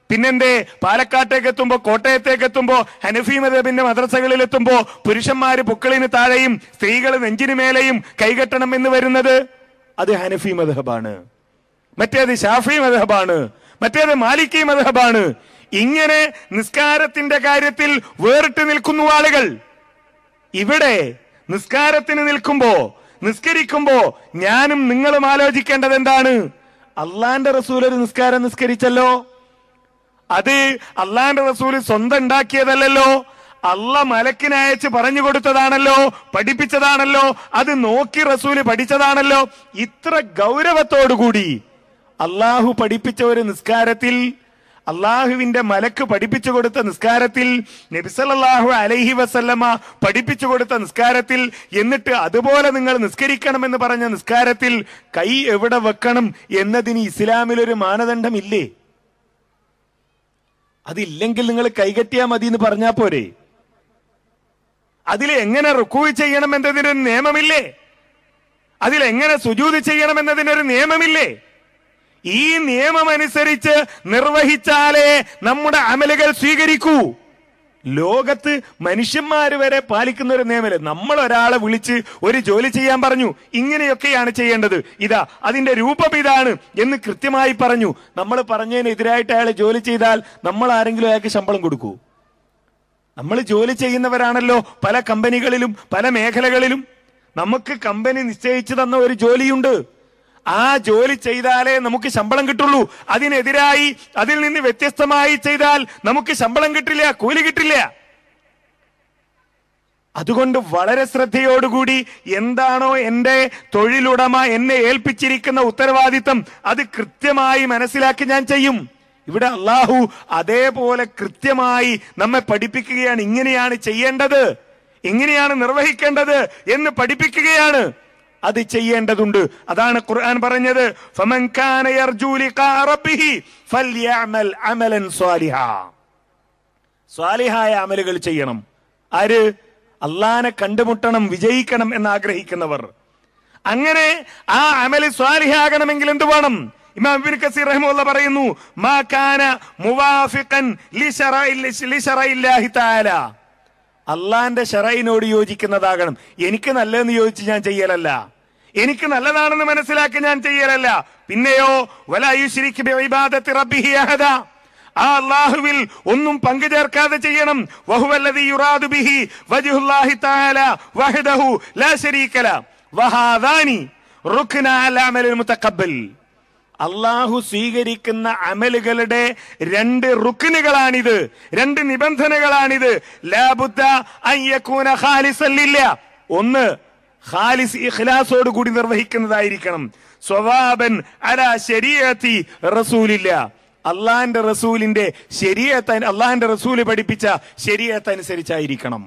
പിന്നെന്തേ പാലക്കാട്ടേക്ക് എത്തുമ്പോ കോട്ടയത്തേക്ക് എത്തുമ്പോ ഹനഫി മദബിന്റെ മദ്രസകളിൽ എത്തുമ്പോ പുരുഷന്മാര് പൊക്കളിന് താഴെയും സ്ത്രീകൾ നെഞ്ചിന് മേലെയും കൈകെട്ടണം എന്ന് വരുന്നത് അത് ഹനഫി മദഹബാണ് മറ്റേത് ഷാഫി മദഹബാണ് മറ്റേത് മാലിക്കി മദഹബാണ് ഇങ്ങനെ നിസ്കാരത്തിന്റെ കാര്യത്തിൽ വേറിട്ട് നിൽക്കുന്നു ആളുകൾ ഇവിടെ നിസ്കാരത്തിന് നിൽക്കുമ്പോ നിസ്കരിക്കുമ്പോ ഞാനും നിങ്ങളും ആലോചിക്കേണ്ടത് എന്താണ് അള്ളാന്റെ റസൂൽ ഒരു നിസ്കാരം നിസ്കരിച്ചല്ലോ അത് അള്ളാന്റെ റസൂല് സ്വന്തം ഉണ്ടാക്കിയതല്ലല്ലോ അല്ല മലക്കിനെ അയച്ച് പറഞ്ഞു കൊടുത്തതാണല്ലോ പഠിപ്പിച്ചതാണല്ലോ അത് നോക്കി റസൂല് പഠിച്ചതാണല്ലോ ഇത്ര ഗൗരവത്തോടുകൂടി അള്ളാഹു പഠിപ്പിച്ച ഒരു നിസ്കാരത്തിൽ അള്ളാഹുവിന്റെ മലക്ക് പഠിപ്പിച്ചു കൊടുത്ത നിസ്കാരത്തിൽ നബിസല്ലാഹു അലൈഹി വസല്ലമ പഠിപ്പിച്ചു കൊടുത്ത നിസ്കാരത്തിൽ എന്നിട്ട് അതുപോലെ നിങ്ങൾ നിസ്കരിക്കണമെന്ന് പറഞ്ഞ നിസ്കാരത്തിൽ കൈ എവിടെ വെക്കണം എന്നതിന് ഇസ്ലാമിൽ ഒരു മാനദണ്ഡമില്ലേ അതില്ലെങ്കിൽ നിങ്ങൾ കൈകെട്ടിയാ മതി എന്ന് പറഞ്ഞാ പോരെ അതിൽ എങ്ങനെ റുക്കൂ ചെയ്യണം എന്നതിനൊരു നിയമമില്ലേ അതിൽ എങ്ങനെ സുജൂത് ചെയ്യണം എന്നതിനൊരു നിയമമില്ലേ ഈ നിയമം അനുസരിച്ച് നിർവഹിച്ചാലേ നമ്മുടെ അമലുകൾ സ്വീകരിക്കൂ ലോകത്ത് മനുഷ്യന്മാര് വരെ പാലിക്കുന്ന ഒരു നിയമല് നമ്മൾ ഒരാളെ വിളിച്ച് ഒരു ജോലി ചെയ്യാൻ പറഞ്ഞു ഇങ്ങനെയൊക്കെയാണ് ചെയ്യേണ്ടത് ഇതാ അതിന്റെ രൂപം ഇതാണ് എന്ന് കൃത്യമായി പറഞ്ഞു നമ്മൾ പറഞ്ഞതിനെതിരായിട്ട് അയാൾ ജോലി ചെയ്താൽ നമ്മൾ ആരെങ്കിലും അയാൾക്ക് ശമ്പളം കൊടുക്കൂ നമ്മൾ ജോലി ചെയ്യുന്നവരാണല്ലോ പല കമ്പനികളിലും പല മേഖലകളിലും നമുക്ക് കമ്പനി നിശ്ചയിച്ചു തന്ന ഒരു ജോലിയുണ്ട് ആ ജോലി ചെയ്താലേ നമുക്ക് ശമ്പളം കിട്ടുള്ളൂ അതിനെതിരായി അതിൽ നിന്ന് വ്യത്യസ്തമായി ചെയ്താൽ നമുക്ക് ശമ്പളം കിട്ടില്ല കൂലി കിട്ടില്ല അതുകൊണ്ട് വളരെ ശ്രദ്ധയോടുകൂടി എന്താണോ എന്റെ തൊഴിലുടമ എന്നെ ഏൽപ്പിച്ചിരിക്കുന്ന ഉത്തരവാദിത്തം അത് കൃത്യമായി മനസ്സിലാക്കി ഞാൻ ചെയ്യും ഇവിടെ അള്ളാഹു അതേപോലെ കൃത്യമായി നമ്മെ പഠിപ്പിക്കുകയാണ് ഇങ്ങനെയാണ് ചെയ്യേണ്ടത് ഇങ്ങനെയാണ് നിർവഹിക്കേണ്ടത് എന്ന് പഠിപ്പിക്കുകയാണ് അത് ചെയ്യേണ്ടതുണ്ട് അതാണ് ഖുർആൻ പറഞ്ഞത് ഫമൻ കാന യർജു ലിഖാ റബ്ബിഹി ഫൽയഅമൽ അമലൻ സ്വാലിഹാ സ്വാലിഹായ അമലുകൾ ചെയ്യണം ആര് അള്ളാനെ കണ്ടുമുട്ടണം വിജയിക്കണം എന്ന് ആഗ്രഹിക്കുന്നവർ അങ്ങനെ ആ അമല് സ്വാലിഹാകണമെങ്കിൽ എന്ത് വേണം ഇമാം ഇബ്നു കസീർ റഹിമഹുള്ള പറയുന്നു മാ കാന മുവാഫിഖൻ ലിശറഇ- ലിശറഇല്ലാഹി തആല അള്ളാന്റെ ഷറയിനോട് യോജിക്കുന്നതാകണം എനിക്ക് നല്ലതെന്ന് ചോദിച്ച് ഞാൻ ചെയ്യലല്ല എനിക്ക് നല്ലതാണെന്ന് മനസ്സിലാക്കി ഞാൻ ചെയ്യലല്ല പിന്നെയോ വലായുശ്രീക്ക് ഇബാദത്തി റബ്ബിഹി അഹദ ആ അള്ളാഹുവിൽ ഒന്നും പങ്കു ചേർക്കാതെ ചെയ്യണം വഹുവല്ലദി യുറാദു ബിഹി വജ്ഹുല്ലാഹി തആല വഹദഹു ലാ ശരീക ല വഹാദാനി റുക്ന അൽ അമലിൽ മുതഖബ്ബൽ അള്ളാഹു സ്വീകരിക്കുന്ന അമലുകളുടെ രണ്ട് റുക്കിനുകളാണിത് രണ്ട് നിബന്ധനകളാണിത് ലാബുദ്ദ അയ്യക്കൂന ഖാലിസല്ലില്ല ഒന്ന് ഖാലിസ് ഇഖ്ലാസോട് കൂടി നിർവഹിക്കുന്നതായിരിക്കണം സ്വവാബൻ അല ശരീഅത്തി റസൂലില്ല അള്ളാന്റെ റസൂലിന്റെ ശരീഅത്ത് അള്ളാന്റെ റസൂല് പഠിപ്പിച്ച ശരീഅത്ത് അനുസരിച്ചായിരിക്കണം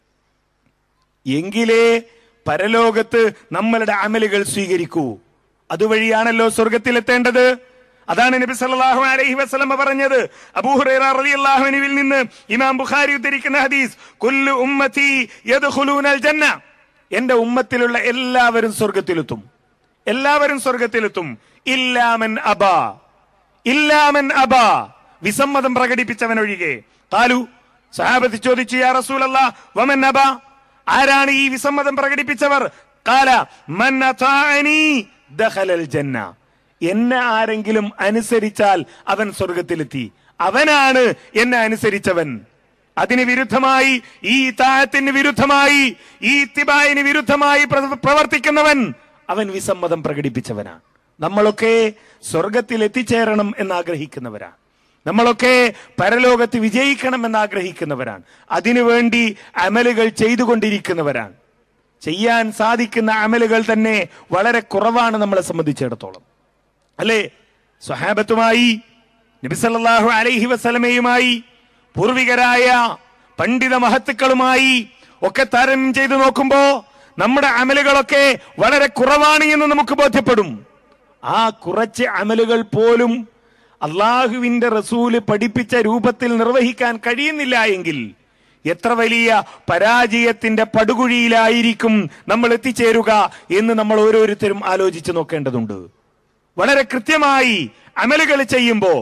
എങ്കിലേ പരലോകത്ത് നമ്മളുടെ അമലുകൾ സ്വീകരിക്കൂ അതുവഴിയാണല്ലോ സ്വർഗത്തിലെത്തേണ്ടത് അതാണ് നബി സല്ലല്ലാഹു അലൈഹി വസല്ലമ പറഞ്ഞത് അബൂഹുറൈറ റളിയല്ലാഹു അൻഹുവിൽ നിന്ന് ഇമാം ബുഖാരി ഉദ്ധരിക്കുന്ന ഹദീസ് കുല്ലു ഉമ്മത്തി യദ്ഖുലൂനൽ ജന്ന എന്റെ ഉമ്മത്തിലുള്ള എല്ലാവരും സ്വർഗത്തിലെത്തും എല്ലാവരും സ്വർഗത്തിലെത്തും ഇല്ലാമൻ അബാ ഇല്ലാമൻ അബാ വിസമ്മതം പ്രകടിപ്പിച്ചവൻ ഒഴികെ കാലു സഹാബത്ത് ചോദിച്ചു യാ റസൂലല്ലാ വമൻ അബാ ആരാണ് ഈ വിസമ്മതം പ്രകടിപ്പിച്ചവർ കാല മൻ അതാഅനി ദഖലൽ ജന്ന എന്നെ ആരെങ്കിലും അനുസരിച്ചാൽ അവൻ സ്വർഗത്തിലെത്തി അവനാണ് എന്നെ അനുസരിച്ചവൻ അതിന് വിരുദ്ധമായി ഈ താഴത്തിന് വിരുദ്ധമായി ഈ തിബായിന് വിരുദ്ധമായി പ്ര- പ്രവർത്തിക്കുന്നവൻ അവൻ വിസമ്മതം പ്രകടിപ്പിച്ചവനാണ് നമ്മളൊക്കെ സ്വർഗത്തിൽ എത്തിച്ചേരണം എന്ന് ആഗ്രഹിക്കുന്നവരാണ് നമ്മളൊക്കെ പരലോകത്ത് വിജയിക്കണം എന്ന് ആഗ്രഹിക്കുന്നവരാണ് അതിനുവേണ്ടി അമലുകൾ ചെയ്തുകൊണ്ടിരിക്കുന്നവരാണ് ചെയ്യാൻ സാധിക്കുന്ന അമലുകൾ തന്നെ വളരെ കുറവാണ് നമ്മളെ സംബന്ധിച്ചിടത്തോളം അല്ലേ സ്വഹാബത്തുമായി നബിസല്ലാഹു അലൈഹി വസലമയുമായി പൂർവികരായ പണ്ഡിത മഹത്തുക്കളുമായി ഒക്കെ താരതമ്യം ചെയ്തു നോക്കുമ്പോ നമ്മുടെ അമലുകളൊക്കെ വളരെ കുറവാണ് എന്ന് നമുക്ക് ബോധ്യപ്പെടും ആ കുറച്ച് അമലുകൾ പോലും അള്ളാഹുവിന്റെ റസൂല് പഠിപ്പിച്ച രൂപത്തിൽ നിർവഹിക്കാൻ കഴിയുന്നില്ല എങ്കിൽ എത്ര വലിയ പരാജയത്തിന്റെ പടുകുഴിയിലായിരിക്കും നമ്മൾ എത്തിച്ചേരുക എന്ന് നമ്മൾ ഓരോരുത്തരും ആലോചിച്ച് നോക്കേണ്ടതുണ്ട് വളരെ കൃത്യമായി അമലുകൾ ചെയ്യുമ്പോ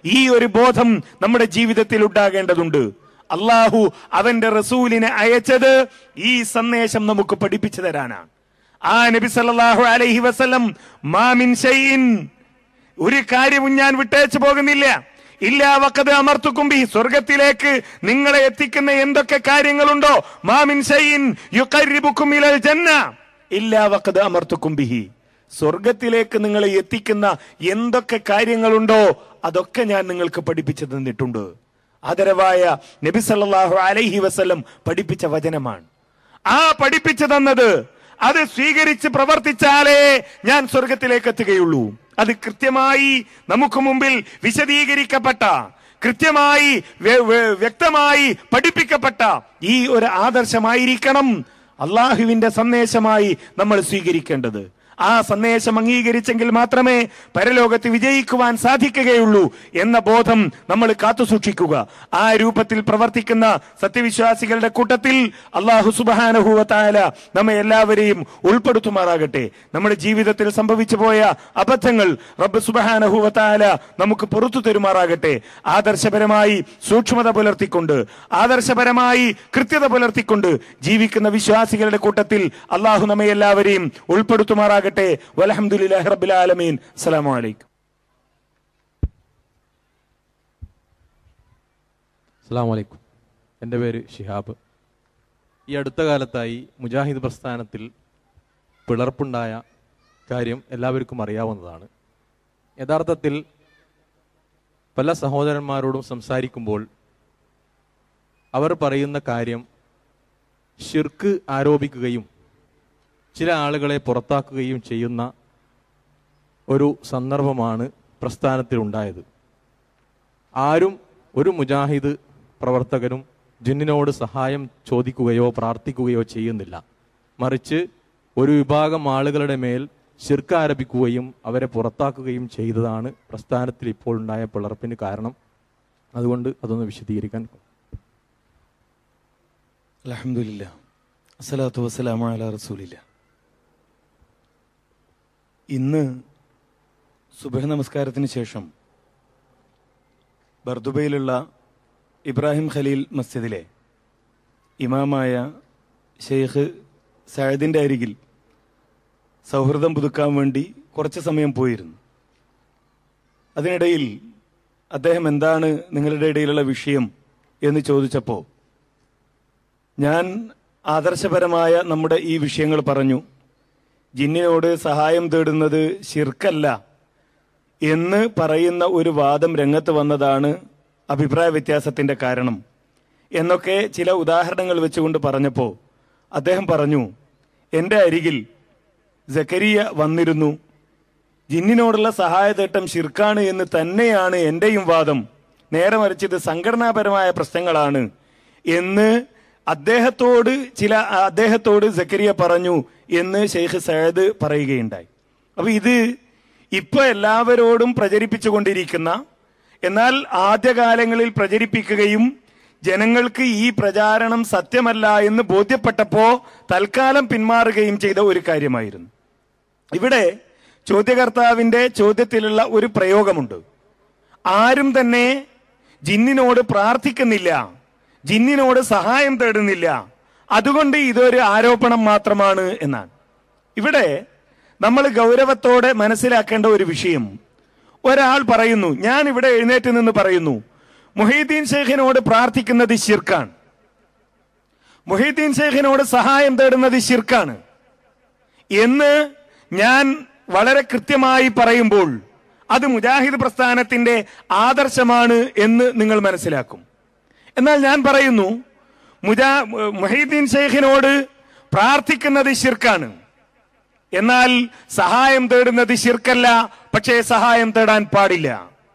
ഈ ഒരു ബോധം നമ്മുടെ ജീവിതത്തിൽ ഉണ്ടാകേണ്ടതുണ്ട് അള്ളാഹു അവന്റെ റസൂലിനെ അയച്ചത് ഈ സന്ദേശം നമുക്ക് പഠിപ്പിച്ചു തരാനാണ് ആ നബി സല്ലല്ലാഹു അലൈഹി വസല്ലം മാമിൻ ഷൈഇൻ ഒരു കാര്യവും ഞാൻ വിട്ടേച്ചു പോകുന്നില്ല ഇല്ല വക്കത് അമർത്തുക്കും ബി സ്വർഗത്തിലേക്ക് നിങ്ങളെ എത്തിക്കുന്ന എന്തൊക്കെ കാര്യങ്ങളുണ്ടോ മാമിൻ ഷൈഇൻ യുഖർരിബുക്കും ഇലൽ ജന്ന ഇല്ല വക്കത് അമർത്തുക്കും ബിഹി സ്വർഗത്തിലേക്ക് നിങ്ങളെ എത്തിക്കുന്ന എന്തൊക്കെ കാര്യങ്ങളുണ്ടോ അതൊക്കെ ഞാൻ നിങ്ങൾക്ക് പഠിപ്പിച്ചു തന്നിട്ടുണ്ട് ആദരവായ നബി സല്ലല്ലാഹു അലൈഹി വസല്ലം പഠിപ്പിച്ച വചനമാണ് ആ പഠിപ്പിച്ചു തന്നത് അത് സ്വീകരിച്ച് പ്രവർത്തിച്ചാലേ ഞാൻ സ്വർഗത്തിലേക്ക് എത്തുകയുള്ളൂ അത് കൃത്യമായി നമുക്ക് മുമ്പിൽ വിശദീകരിക്കപ്പെട്ട കൃത്യമായി വ്യ- വ്യ- വ്യക്തമായി പഠിപ്പിക്കപ്പെട്ട ഈ ഒരു ആദർശമായിരിക്കണം അള്ളാഹുവിന്റെ സന്ദേശമായി നമ്മൾ സ്വീകരിക്കേണ്ടത് ആ സന്ദേശം അംഗീകരിച്ചെങ്കിൽ മാത്രമേ പരലോകത്ത് വിജയിക്കുവാൻ സാധിക്കുകയുള്ളൂ എന്ന ബോധം നമ്മൾ കാത്തു സൂക്ഷിക്കുക ആ രൂപത്തിൽ പ്രവർത്തിക്കുന്ന സത്യവിശ്വാസികളുടെ കൂട്ടത്തിൽ അള്ളാഹു സുബാനഹുവത്തായ നമ്മെ എല്ലാവരെയും ഉൾപ്പെടുത്തുമാറാകട്ടെ നമ്മുടെ ജീവിതത്തിൽ സംഭവിച്ചു പോയ അബദ്ധങ്ങൾ റബ്ബ് സുബാനഹുവത്തായ നമുക്ക് പുറത്തു തരുമാറാകട്ടെ ആദർശപരമായി സൂക്ഷ്മത പുലർത്തിക്കൊണ്ട് ആദർശപരമായി കൃത്യത പുലർത്തിക്കൊണ്ട് ജീവിക്കുന്ന വിശ്വാസികളുടെ കൂട്ടത്തിൽ അള്ളാഹു നമ്മെ എല്ലാവരെയും ഉൾപ്പെടുത്തുമാറാകട്ടെ വലഹമുല്ലാഹി റബ്ബിൽ ആലമീൻ അസ്സലാമു അലൈക്കും അസ്സാം വലൈക്കും എൻ്റെ പേര് ഷിഹാബ് ഈ അടുത്ത കാലത്തായി മുജാഹിദ് പ്രസ്ഥാനത്തിൽ പിളർപ്പുണ്ടായ കാര്യം എല്ലാവർക്കും അറിയാവുന്നതാണ് യഥാർത്ഥത്തിൽ പല സഹോദരന്മാരോടും സംസാരിക്കുമ്പോൾ അവർ പറയുന്ന കാര്യം ഷിർക്ക് ആരോപിക്കുകയും ചില ആളുകളെ പുറത്താക്കുകയും ചെയ്യുന്ന ഒരു സന്ദർഭമാണ് പ്രസ്ഥാനത്തിലുണ്ടായത് ആരും ഒരു മുജാഹിദ് പ്രവർത്തകനും ജിന്നിനോട് സഹായം ചോദിക്കുകയോ പ്രാർത്ഥിക്കുകയോ ചെയ്യുന്നില്ല മറിച്ച് ഒരു വിഭാഗം ആളുകളുടെ മേൽ ശിർക്ക് ആരംഭിക്കുകയും അവരെ പുറത്താക്കുകയും ചെയ്തതാണ് പ്രസ്ഥാനത്തിൽ ഇപ്പോൾ ഉണ്ടായ പിളർപ്പിന് കാരണം അതുകൊണ്ട് അതൊന്ന് വിശദീകരിക്കാൻ അലഹമില്ല അസ്സലാത്തു വസ്സലാമു അലാ റസൂലില്ല ഇന്ന് സുബഹ നമസ്കാരത്തിന് ശേഷം ബർദുബയിലുള്ള ഇബ്രാഹിം ഖലീൽ മസ്ജിദിലെ ഇമാമായ ഷെയ്ഖ് സയദിന്റെ അരികിൽ സൗഹൃദം പുതുക്കാൻ വേണ്ടി കുറച്ച് സമയം പോയിരുന്നു അതിനിടയിൽ അദ്ദേഹം എന്താണ് നിങ്ങളുടെ ഇടയിലുള്ള വിഷയം എന്ന് ചോദിച്ചപ്പോൾ ഞാൻ ആദർശപരമായ നമ്മുടെ ഈ വിഷയങ്ങൾ പറഞ്ഞു ജിന്നിനോട് സഹായം തേടുന്നത് ശിർക്കല്ല എന്ന് പറയുന്ന ഒരു വാദം രംഗത്ത് വന്നതാണ് അഭിപ്രായ വ്യത്യാസത്തിന്റെ കാരണം എന്നൊക്കെ ചില ഉദാഹരണങ്ങൾ വെച്ചുകൊണ്ട് പറഞ്ഞപ്പോൾ അദ്ദേഹം പറഞ്ഞു എൻ്റെ അരികിൽ ജക്കരിയ വന്നിരുന്നു ജിന്നിനോടുള്ള സഹായതേട്ടം ശിർക്കാണ് എന്ന് തന്നെയാണ് എന്റെയും വാദം നേരെ മറിച്ച് ഇത് സംഘടനാപരമായ പ്രശ്നങ്ങളാണ് എന്ന് അദ്ദേഹത്തോട് ചില അദ്ദേഹത്തോട് സക്കരിയ പറഞ്ഞു എന്ന് ഷെയ്ഖ് സയദ് പറയുകയുണ്ടായി അപ്പൊ ഇത് ഇപ്പൊ എല്ലാവരോടും പ്രചരിപ്പിച്ചുകൊണ്ടിരിക്കുന്ന എന്നാൽ ആദ്യകാലങ്ങളിൽ പ്രചരിപ്പിക്കുകയും ജനങ്ങൾക്ക് ഈ പ്രചാരണം സത്യമല്ല എന്ന് ബോധ്യപ്പെട്ടപ്പോ തൽക്കാലം പിന്മാറുകയും ചെയ്ത ഒരു കാര്യമായിരുന്നു ഇവിടെ ചോദ്യകർത്താവിന്റെ ചോദ്യത്തിലുള്ള ഒരു പ്രയോഗമുണ്ട് ആരും തന്നെ ജിന്നിനോട് പ്രാർത്ഥിക്കുന്നില്ല ജിന്നിനോട് സഹായം തേടുന്നില്ല അതുകൊണ്ട് ഇതൊരു ആരോപണം മാത്രമാണ് എന്നാണ് ഇവിടെ നമ്മൾ ഗൗരവത്തോടെ മനസ്സിലാക്കേണ്ട ഒരു വിഷയം ഒരാൾ പറയുന്നു ഞാൻ ഇവിടെ എഴുന്നേറ്റ് നിന്ന് പറയുന്നു മുഹീദ്ദീൻ ഷെയ്ഖിനോട് പ്രാർത്ഥിക്കുന്നത് ശിർക്കാണ് മുഹീദ്ദീൻ ഷെയ്ഖിനോട് സഹായം തേടുന്നത് ശിർക്കാണ് എന്ന് ഞാൻ വളരെ കൃത്യമായി പറയുമ്പോൾ അത് മുജാഹിദ് പ്രസ്ഥാനത്തിന്റെ ആദർശമാണ് എന്ന് നിങ്ങൾ മനസ്സിലാക്കും എന്നാൽ ഞാൻ പറയുന്നു മുജാ മുഹീദ്ദീൻ ഷെയ്ഖിനോട് പ്രാർത്ഥിക്കുന്നത് ശിർക്കാണ് എന്നാൽ സഹായം തേടുന്നത് ശിർക്കല്ല പക്ഷേ സഹായം തേടാൻ പാടില്ല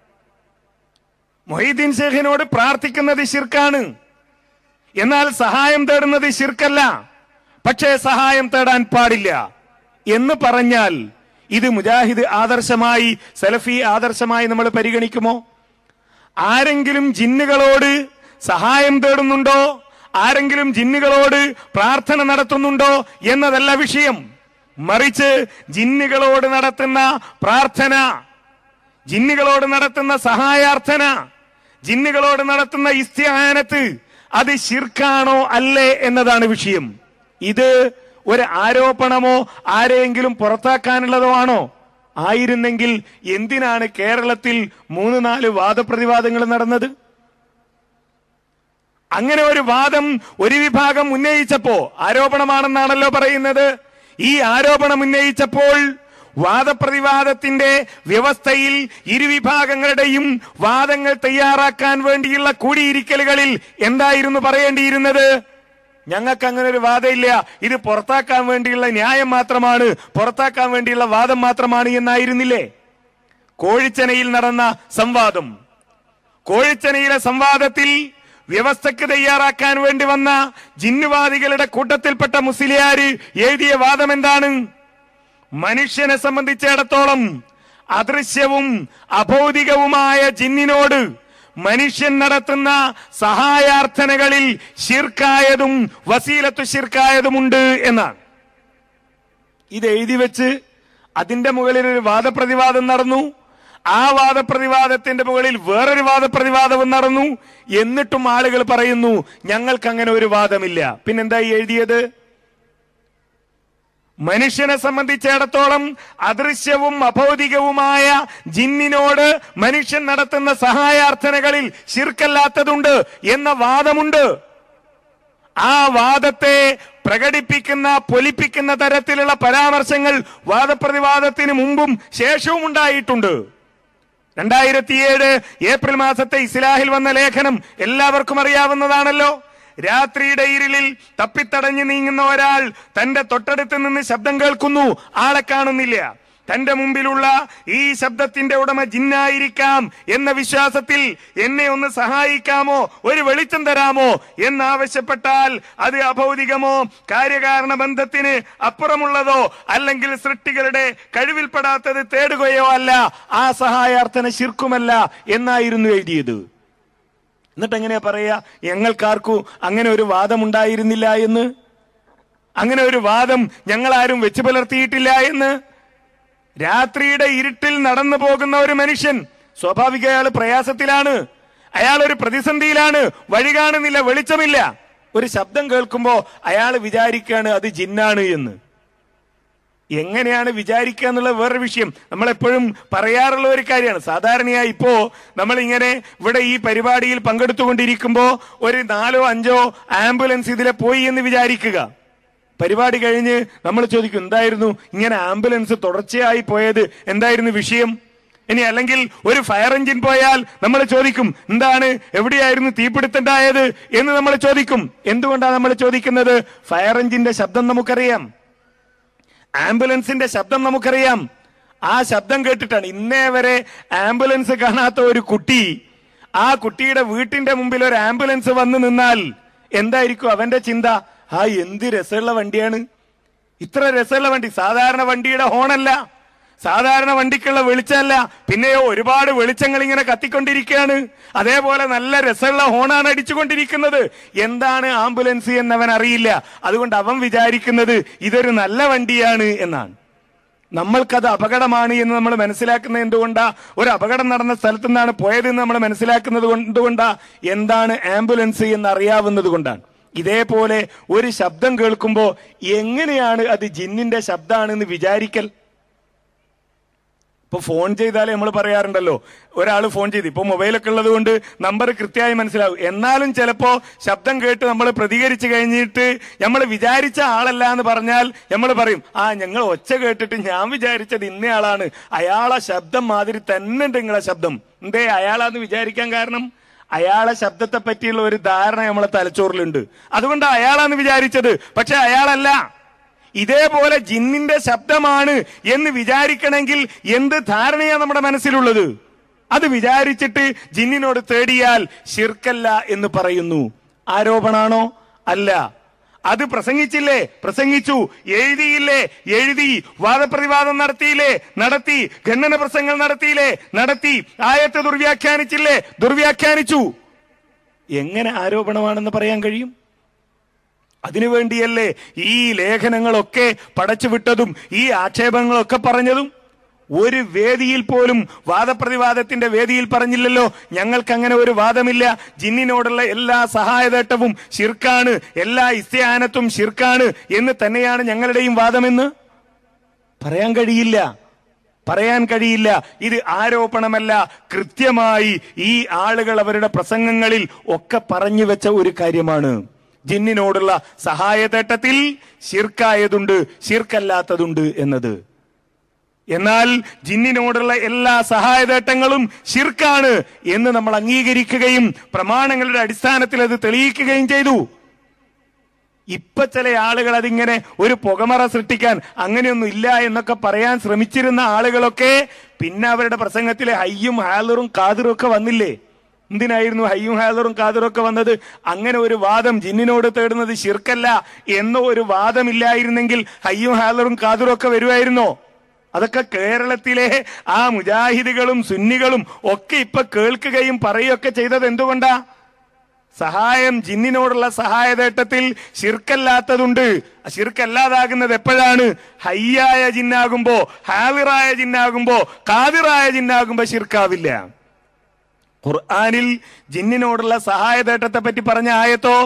മൊഹീദ്ദീൻ ഷെയ്ഖിനോട് പ്രാർത്ഥിക്കുന്നത് ശിർക്കാണ് എന്നാൽ സഹായം തേടുന്നത് ശിർക്കല്ല പക്ഷേ സഹായം തേടാൻ പാടില്ല എന്ന് പറഞ്ഞാൽ ഇത് മുജാഹിദ് ആദർശമായി സലഫി ആദർശമായി നമ്മൾ പരിഗണിക്കുമോ ആരെങ്കിലും ജിന്നുകളോട് സഹായം തേടുന്നുണ്ടോ ആരെങ്കിലും ജിന്നുകളോട് പ്രാർത്ഥന നടത്തുന്നുണ്ടോ എന്നതല്ല വിഷയം മറിച്ച് ജിന്നുകളോട് നടത്തുന്ന പ്രാർത്ഥന ജിന്നുകളോട് നടത്തുന്ന സഹായാർത്ഥന ജിന്നുകളോട് നടത്തുന്ന ഇസ്തിഹാനത്ത് അത് ശിർക്കാണോ അല്ലേ എന്നതാണ് വിഷയം ഇത് ഒരു ആരോപണമോ ആരെയെങ്കിലും പുറത്താക്കാനുള്ളതോ ആണോ ആയിരുന്നെങ്കിൽ എന്തിനാണ് കേരളത്തിൽ മൂന്ന് നാല് വാദപ്രതിവാദങ്ങൾ നടന്നത് അങ്ങനെ ഒരു വാദം ഒരു വിഭാഗം ഉന്നയിച്ചപ്പോ ആരോപണമാണെന്നാണല്ലോ പറയുന്നത് ഈ ആരോപണം ഉന്നയിച്ചപ്പോൾ വാദപ്രതിവാദത്തിന്റെ വ്യവസ്ഥയിൽ ഇരുവിഭാഗങ്ങളുടെയും വാദങ്ങൾ തയ്യാറാക്കാൻ വേണ്ടിയുള്ള കൂടിയിരിക്കലുകളിൽ എന്തായിരുന്നു പറയേണ്ടിയിരുന്നത് ഞങ്ങൾക്ക് അങ്ങനെ ഒരു വാദമില്ല ഇത് പുറത്താക്കാൻ വേണ്ടിയുള്ള ന്യായം മാത്രമാണ് പുറത്താക്കാൻ വേണ്ടിയുള്ള വാദം മാത്രമാണ് എന്നായിരുന്നില്ലേ കോഴിച്ചനയിൽ നടന്ന സംവാദം കോഴിച്ചനയിലെ സംവാദത്തിൽ വ്യവസ്ഥയ്ക്ക് തയ്യാറാക്കാൻ വേണ്ടി വന്ന ജിന്നുവാദികളുടെ കൂട്ടത്തിൽപ്പെട്ട മുസ്ലിയാര് എഴുതിയ വാദം എന്താണ് മനുഷ്യനെ സംബന്ധിച്ചിടത്തോളം അദൃശ്യവും അഭൗതികവുമായ ജിന്നിനോട് മനുഷ്യൻ നടത്തുന്ന സഹായാർത്ഥനകളിൽ ശിർക്കായതും വസീലത്തു ശിർക്കായതുമുണ്ട് എന്നാണ് ഇത് എഴുതി വെച്ച് അതിന്റെ മുകളിൽ ഒരു വാദപ്രതിവാദം നടന്നു ആ വാദപ്രതിവാദത്തിന്റെ മുകളിൽ വേറൊരു വാദപ്രതിവാദവും നടന്നു എന്നിട്ടും ആളുകൾ പറയുന്നു ഞങ്ങൾക്ക് അങ്ങനെ ഒരു വാദമില്ല പിന്നെന്താ ഈ എഴുതിയത് മനുഷ്യനെ സംബന്ധിച്ചിടത്തോളം അദൃശ്യവും അഭൗതികവുമായ ജിന്നിനോട് മനുഷ്യൻ നടത്തുന്ന സഹായാർത്ഥനകളിൽ ശിർക്കല്ലാത്തതുണ്ട് എന്ന വാദമുണ്ട് ആ വാദത്തെ പ്രകടിപ്പിക്കുന്ന പൊലിപ്പിക്കുന്ന തരത്തിലുള്ള പരാമർശങ്ങൾ വാദപ്രതിവാദത്തിന് മുമ്പും ശേഷവും ഉണ്ടായിട്ടുണ്ട് രണ്ടായിരത്തിയേഴ് ഏപ്രിൽ മാസത്തെ ഇസ്ലാഹിൽ വന്ന ലേഖനം എല്ലാവർക്കും അറിയാവുന്നതാണല്ലോ രാത്രിയുടെ ഇരുളിൽ തപ്പിത്തടഞ്ഞു നീങ്ങുന്ന ഒരാൾ തന്റെ തൊട്ടടുത്ത് നിന്ന് ശബ്ദം കേൾക്കുന്നു ആളെ കാണുന്നില്ല തന്റെ മുമ്പിലുള്ള ഈ ശബ്ദത്തിന്റെ ഉടമ ജിന്നായിരിക്കാം എന്ന വിശ്വാസത്തിൽ എന്നെ ഒന്ന് സഹായിക്കാമോ ഒരു വെളിച്ചം തരാമോ എന്നാവശ്യപ്പെട്ടാൽ അത് അഭൗതികമോ കാര്യകാരണ ബന്ധത്തിന് അപ്പുറമുള്ളതോ അല്ലെങ്കിൽ സൃഷ്ടികളുടെ കഴിവിൽപ്പെടാത്തത് തേടുകയോ അല്ല ആ സഹായാർത്ഥന ശിർക്കുമല്ല എന്നായിരുന്നു എഴുതിയത് എന്നിട്ട് എങ്ങനെയാ പറയാ ഞങ്ങൾക്കാർക്കും അങ്ങനെ ഒരു വാദം ഉണ്ടായിരുന്നില്ല എന്ന് അങ്ങനെ ഒരു വാദം ഞങ്ങളാരും വെച്ചു പുലർത്തിയിട്ടില്ല എന്ന് രാത്രിയുടെ ഇരുട്ടിൽ നടന്നു പോകുന്ന ഒരു മനുഷ്യൻ സ്വാഭാവിക അയാൾ പ്രയാസത്തിലാണ് അയാൾ ഒരു പ്രതിസന്ധിയിലാണ് വഴി കാണുന്നില്ല വെളിച്ചമില്ല ഒരു ശബ്ദം കേൾക്കുമ്പോ അയാൾ വിചാരിക്കാണ് അത് ജിന്നാണ് എന്ന് എങ്ങനെയാണ് വിചാരിക്കുക എന്നുള്ള വേറൊരു വിഷയം നമ്മളെപ്പോഴും പറയാറുള്ള ഒരു കാര്യമാണ് സാധാരണയായി ഇപ്പോ നമ്മൾ ഇങ്ങനെ ഇവിടെ ഈ പരിപാടിയിൽ പങ്കെടുത്തുകൊണ്ടിരിക്കുമ്പോ ഒരു നാലോ അഞ്ചോ ആംബുലൻസ് ഇതിലെ പോയി എന്ന് വിചാരിക്കുക പരിപാടി കഴിഞ്ഞ് നമ്മൾ ചോദിക്കും എന്തായിരുന്നു ഇങ്ങനെ ആംബുലൻസ് തുടർച്ചയായി പോയത് എന്തായിരുന്നു വിഷയം ഇനി അല്ലെങ്കിൽ ഒരു ഫയർ എഞ്ചിൻ പോയാൽ നമ്മൾ ചോദിക്കും എന്താണ് എവിടെയായിരുന്നു തീപിടുത്തുണ്ടായത് എന്ന് നമ്മൾ ചോദിക്കും എന്തുകൊണ്ടാണ് നമ്മൾ ചോദിക്കുന്നത് ഫയർ എഞ്ചിന്റെ ശബ്ദം നമുക്കറിയാം ആംബുലൻസിന്റെ ശബ്ദം നമുക്കറിയാം ആ ശബ്ദം കേട്ടിട്ടാണ് ഇന്നേ വരെ ആംബുലൻസ് കാണാത്ത ഒരു കുട്ടി ആ കുട്ടിയുടെ വീട്ടിന്റെ മുമ്പിൽ ഒരു ആംബുലൻസ് വന്ന് നിന്നാൽ എന്തായിരിക്കും അവന്റെ ചിന്ത ആ എന്ത് രസമുള്ള വണ്ടിയാണ് ഇത്ര രസമുള്ള വണ്ടി സാധാരണ വണ്ടിയുടെ ഹോണല്ല സാധാരണ വണ്ടിക്കുള്ള വെളിച്ചമല്ല പിന്നെയോ ഒരുപാട് വെളിച്ചങ്ങൾ ഇങ്ങനെ കത്തിക്കൊണ്ടിരിക്കുകയാണ് അതേപോലെ നല്ല രസമുള്ള ഹോണാണ് അടിച്ചുകൊണ്ടിരിക്കുന്നത് എന്താണ് ആംബുലൻസ് എന്നവൻ അറിയില്ല അതുകൊണ്ട് അവൻ വിചാരിക്കുന്നത് ഇതൊരു നല്ല വണ്ടിയാണ് എന്നാണ് നമ്മൾക്കത് അപകടമാണ് എന്ന് നമ്മൾ മനസ്സിലാക്കുന്നത് എന്തുകൊണ്ടാ ഒരു അപകടം നടന്ന സ്ഥലത്തു നിന്നാണ് പോയതെന്ന് നമ്മൾ മനസ്സിലാക്കുന്നത് കൊണ്ട് എന്തുകൊണ്ടാ എന്താണ് ആംബുലൻസ് എന്ന് അറിയാവുന്നത് കൊണ്ടാണ് ഇതേപോലെ ഒരു ശബ്ദം കേൾക്കുമ്പോ എങ്ങനെയാണ് അത് ജിന്നിന്റെ ശബ്ദമാണെന്ന് വിചാരിക്കൽ ഇപ്പൊ ഫോൺ ചെയ്താലേ നമ്മൾ പറയാറുണ്ടല്ലോ ഒരാൾ ഫോൺ ചെയ്ത് ഇപ്പൊ മൊബൈലൊക്കെ ഉള്ളത് കൊണ്ട് നമ്പർ കൃത്യമായി മനസ്സിലാവും എന്നാലും ചിലപ്പോ ശബ്ദം കേട്ട് നമ്മൾ പ്രതികരിച്ചു കഴിഞ്ഞിട്ട് നമ്മൾ വിചാരിച്ച ആളല്ല എന്ന് പറഞ്ഞാൽ നമ്മൾ പറയും ആ ഞങ്ങൾ ഒച്ച കേട്ടിട്ട് ഞാൻ വിചാരിച്ചത് ഇന്നയാളാണ് അയാളെ ശബ്ദം മാതിരി തന്നെ ഉണ്ട് നിങ്ങളെ ശബ്ദം എന്തേ അയാളാന്ന് വിചാരിക്കാൻ കാരണം അയാളെ ശബ്ദത്തെ പറ്റിയുള്ള ഒരു ധാരണ നമ്മളെ തലച്ചോറിലുണ്ട് അതുകൊണ്ട് അയാളാന്ന് വിചാരിച്ചത് പക്ഷെ അയാളല്ല ഇതേപോലെ ജിന്നിന്റെ ശബ്ദമാണ് എന്ന് വിചാരിക്കണമെങ്കിൽ എന്ത് ധാരണയാണ് നമ്മുടെ മനസ്സിലുള്ളത് അത് വിചാരിച്ചിട്ട് ജിന്നിനോട് തേടിയാൽ ശിർക്കല്ല എന്ന് പറയുന്നു ആരോപണാണോ അല്ല അത് പ്രസംഗിച്ചില്ലേ പ്രസംഗിച്ചു എഴുതിയില്ലേ എഴുതി വാദപ്രതിവാദം നടത്തിയില്ലേ നടത്തി ഖണ്ഡന പ്രസംഗങ്ങൾ നടത്തിയില്ലേ നടത്തി ആയത്തെ ദുർവ്യാഖ്യാനിച്ചില്ലേ ദുർവ്യാഖ്യാനിച്ചു എങ്ങനെ ആരോപണമാണെന്ന് പറയാൻ കഴിയും അതിനുവേണ്ടിയല്ലേ ഈ ലേഖനങ്ങളൊക്കെ പടച്ചുവിട്ടതും ഈ ആക്ഷേപങ്ങളൊക്കെ പറഞ്ഞതും ഒരു വേദിയിൽ പോലും വാദപ്രതിവാദത്തിന്റെ വേദിയിൽ പറഞ്ഞില്ലല്ലോ ഞങ്ങൾക്ക് അങ്ങനെ ഒരു വാദമില്ല ജിന്നിനോടുള്ള എല്ലാ സഹായതേട്ടവും ശിർക്കാണ് എല്ലാ ഇസ്ത്യാനത്തും ശിർക്കാണ് എന്ന് തന്നെയാണ് ഞങ്ങളുടെയും വാദമെന്ന് പറയാൻ കഴിയില്ല പറയാൻ കഴിയില്ല ഇത് ആരോപണമല്ല കൃത്യമായി ഈ ആളുകൾ അവരുടെ പ്രസംഗങ്ങളിൽ ഒക്കെ പറഞ്ഞു വെച്ച ഒരു കാര്യമാണ് ജിന്നിനോടുള്ള സഹായതേട്ടത്തിൽ ശിർക്കായതുണ്ട് ശിർക്കല്ലാത്തതുണ്ട് എന്നത് എന്നാൽ ജിന്നിനോടുള്ള എല്ലാ സഹായതേട്ടങ്ങളും ശിർക്കാണ് എന്ന് നമ്മൾ അംഗീകരിക്കുകയും പ്രമാണങ്ങളുടെ അടിസ്ഥാനത്തിൽ അത് തെളിയിക്കുകയും ചെയ്തു ഇപ്പൊ ചില ആളുകൾ അതിങ്ങനെ ഒരു പുകമറ സൃഷ്ടിക്കാൻ അങ്ങനെയൊന്നും ഇല്ല എന്നൊക്കെ പറയാൻ ശ്രമിച്ചിരുന്ന ആളുകളൊക്കെ പിന്നെ അവരുടെ പ്രസംഗത്തിലെ ഹയ്യും ഹാലറും കാതിറും ഒക്കെ വന്നില്ലേ എന്തിനായിരുന്നു ഹയ്യും ഹാലറും കാതിറും ഒക്കെ വന്നത് അങ്ങനെ ഒരു വാദം ജിന്നിനോട് തേടുന്നത് ശിർക്കല്ല എന്നോ ഒരു വാദമില്ലായിരുന്നെങ്കിൽ ഹയ്യും ഹാലറും കാതിറും ഒക്കെ വരുമായിരുന്നോ അതൊക്കെ കേരളത്തിലെ ആ മുജാഹിദുകളും സുന്നികളും ഒക്കെ ഇപ്പൊ കേൾക്കുകയും പറയുകയൊക്കെ ചെയ്തത് എന്തുകൊണ്ടാ സഹായം ജിന്നിനോടുള്ള സഹായതേട്ടത്തിൽ ശിർക്കല്ലാത്തതുണ്ട് ശിർക്കല്ലാതാകുന്നത് എപ്പോഴാണ് ഹയ്യായ ജിന്നാകുമ്പോ ഹാലിറായ ജിന്നാകുമ്പോ കാതിറായ ജിന്നാകുമ്പോ ശിർക്കാവില്ല ഖുർആാനിൽ ജിന്നിനോടുള്ള സഹായതേട്ടത്തെ പറ്റി പറഞ്ഞ ആയത്തോ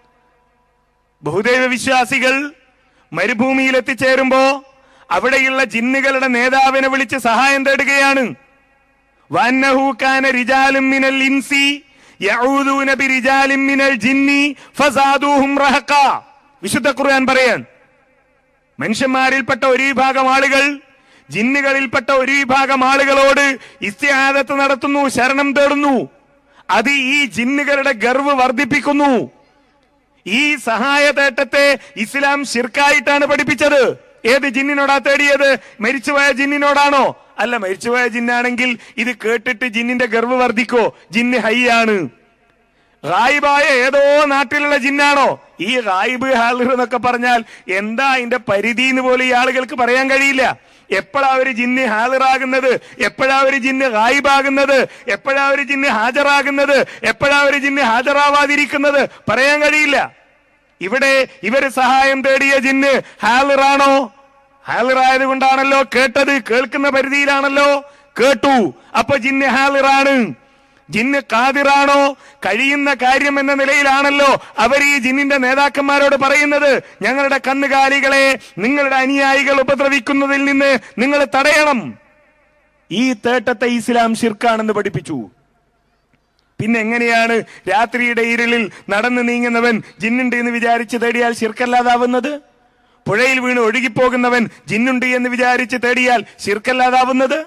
ബഹുദൈവ വിശ്വാസികൾ മരുഭൂമിയിൽ എത്തിച്ചേരുമ്പോ അവിടെയുള്ള ജിന്നുകളുടെ നേതാവിനെ വിളിച്ച് സഹായം തേടുകയാണ് വന്നഹു കാന റിജാലും മിനൽ ഇൻസി യഊദൂന ബിരിജാലിൻ മിനൽ ജിന്നി ഫസാദൂഹും റഹഖ വിശുദ്ധ ഖുർആൻ പറയാൻ മനുഷ്യന്മാരിൽപ്പെട്ട ഒരു വിഭാഗം ആളുകൾ ജിന്നുകളിൽപ്പെട്ട ഒരു വിഭാഗം ആളുകളോട് ഇസ്തിഹാദത്ത് നടത്തുന്നു ശരണം തേടുന്നു അത് ഈ ജിന്നുകളുടെ ഗർവ് വർദ്ധിപ്പിക്കുന്നു ഈ സഹായതേട്ടത്തെ ഇസ്ലാം ശിർക്കായിട്ടാണ് പഠിപ്പിച്ചത് ഏത് ജിന്നിനോടാ തേടിയത് മരിച്ചുപോയ ജിന്നിനോടാണോ അല്ല മരിച്ചുപോയ ജിന്നാണെങ്കിൽ ഇത് കേട്ടിട്ട് ജിന്നിന്റെ ഗർവ് വർദ്ധിക്കോ ജിന്ന് ഹൈയാണ് റായിബായ ഏതോ നാട്ടിലുള്ള ജിന്നാണോ ഈ റായിബ് ഹാലിർ എന്നൊക്കെ പറഞ്ഞാൽ എന്താ അതിന്റെ പരിധി എന്ന് പോലും ഈ ആളുകൾക്ക് പറയാൻ കഴിയില്ല എപ്പോഴാ ഒരു ജിന്ന് ഹാലിറാകുന്നത് എപ്പോഴാ ഒരു ജിന്ന് റായിബാകുന്നത് എപ്പോഴാ ഒരു ജിന്ന് ഹാജറാകുന്നത് എപ്പോഴാ ഒരു ജിന്ന് ഹാജറാവാതിരിക്കുന്നത് പറയാൻ കഴിയില്ല ഇവിടെ ഇവര് സഹായം തേടിയ ജിന്ന് ഹാലിറാണോ ഹാലിറായത് കൊണ്ടാണല്ലോ കേട്ടത് കേൾക്കുന്ന പരിധിയിലാണല്ലോ കേട്ടു അപ്പൊ ജിന്ന് ഹാലിറാണ് ജിന്ന് കാതിറാണോ കഴിയുന്ന കാര്യം എന്ന നിലയിലാണല്ലോ അവർ ഈ ജിന്നിന്റെ നേതാക്കന്മാരോട് പറയുന്നത് ഞങ്ങളുടെ കന്നുകാലികളെ നിങ്ങളുടെ അനുയായികൾ ഉപദ്രവിക്കുന്നതിൽ നിന്ന് നിങ്ങൾ തടയണം ഈ തേട്ടത്തെ ഇസ്ലാം ശിർക്കാണെന്ന് പഠിപ്പിച്ചു പിന്നെ എങ്ങനെയാണ് രാത്രിയുടെ ഇരുളിൽ നടന്നു നീങ്ങുന്നവൻ ജിന്നുണ്ട് എന്ന് വിചാരിച്ച് തേടിയാൽ ശിർക്കല്ലാതാവുന്നത് പുഴയിൽ വീണ് ഒഴുകിപ്പോകുന്നവൻ ജിന്നുണ്ട് എന്ന് വിചാരിച്ച് തേടിയാൽ ശിർക്കല്ലാതാവുന്നത്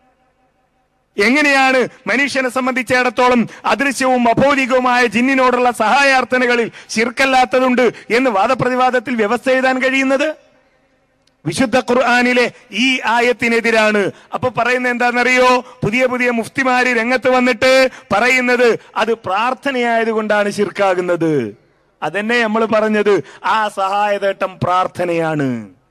എങ്ങനെയാണ് മനുഷ്യനെ സംബന്ധിച്ചിടത്തോളം അദൃശ്യവും അഭൗതികവുമായ ജിന്നിനോടുള്ള സഹായാർത്ഥനകളിൽ ശിർക്കല്ലാത്തതുണ്ട് എന്ന് വാദപ്രതിവാദത്തിൽ വ്യവസ്ഥ എഴുതാൻ കഴിയുന്നത് വിശുദ്ധ ഖുർആാനിലെ ഈ ആയത്തിനെതിരാണ് അപ്പൊ പറയുന്നത് എന്താണെന്നറിയോ പുതിയ പുതിയ മുഫ്തിമാര് രംഗത്ത് വന്നിട്ട് പറയുന്നത് അത് പ്രാർത്ഥനയായതുകൊണ്ടാണ് ശിർക്കാകുന്നത് അതന്നെ നമ്മൾ പറഞ്ഞത് ആ സഹായതേട്ടം പ്രാർത്ഥനയാണ്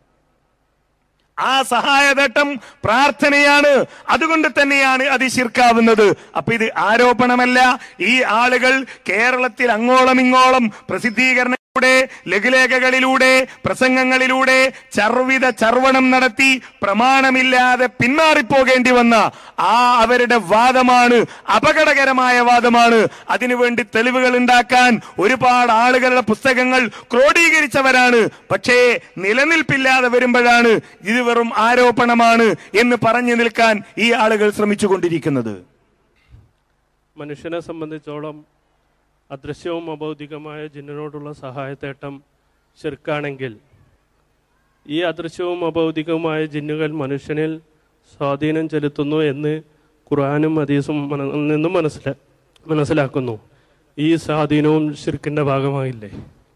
ആ സഹായതട്ടം പ്രാർത്ഥനയാണ് അതുകൊണ്ട് തന്നെയാണ് അത് ശിർക്കാവുന്നത് അപ്പൊ ഇത് ആരോപണമല്ല ഈ ആളുകൾ കേരളത്തിൽ അങ്ങോളം ഇങ്ങോളം പ്രസിദ്ധീകരണത്തിലൂടെ ലഘുലേഖകളിലൂടെ പ്രസംഗങ്ങളിലൂടെ ചർവിത ചർവണം നടത്തി പ്രമാണമില്ലാതെ പിന്മാറിപ്പോകേണ്ടി വന്ന ആ അവരുടെ വാദമാണ് അപകടകരമായ വാദമാണ് അതിനുവേണ്ടി തെളിവുകൾ ഉണ്ടാക്കാൻ ഒരുപാട് ആളുകളുടെ പുസ്തകങ്ങൾ ക്രോഡീകരിച്ചവരാണ് പക്ഷേ നിലനിൽപ്പില്ലാതെ വരുമ്പോഴാണ് ഇത് വെറും ആരോപണമാണ് എന്ന് പറഞ്ഞു നിൽക്കാൻ ഈ ആളുകൾ ശ്രമിച്ചുകൊണ്ടിരിക്കുന്നത് മനുഷ്യനെ സംബന്ധിച്ചോളം അദൃശ്യവും അഭൗതികമായ ജിന്നിനോടുള്ള സഹായത്തേട്ടം ശിർക്കാണെങ്കിൽ ഈ അദൃശ്യവും അഭൗതികവുമായ ജിന്നുകൾ മനുഷ്യനിൽ സ്വാധീനം ചെലുത്തുന്നു എന്ന് ഖുർആാനും ഹദീസും മന- നിന്നും മനസ്സില മനസ്സിലാക്കുന്നു ഈ സ്വാധീനവും ശിർക്കിന്റെ ഭാഗമായില്ലേ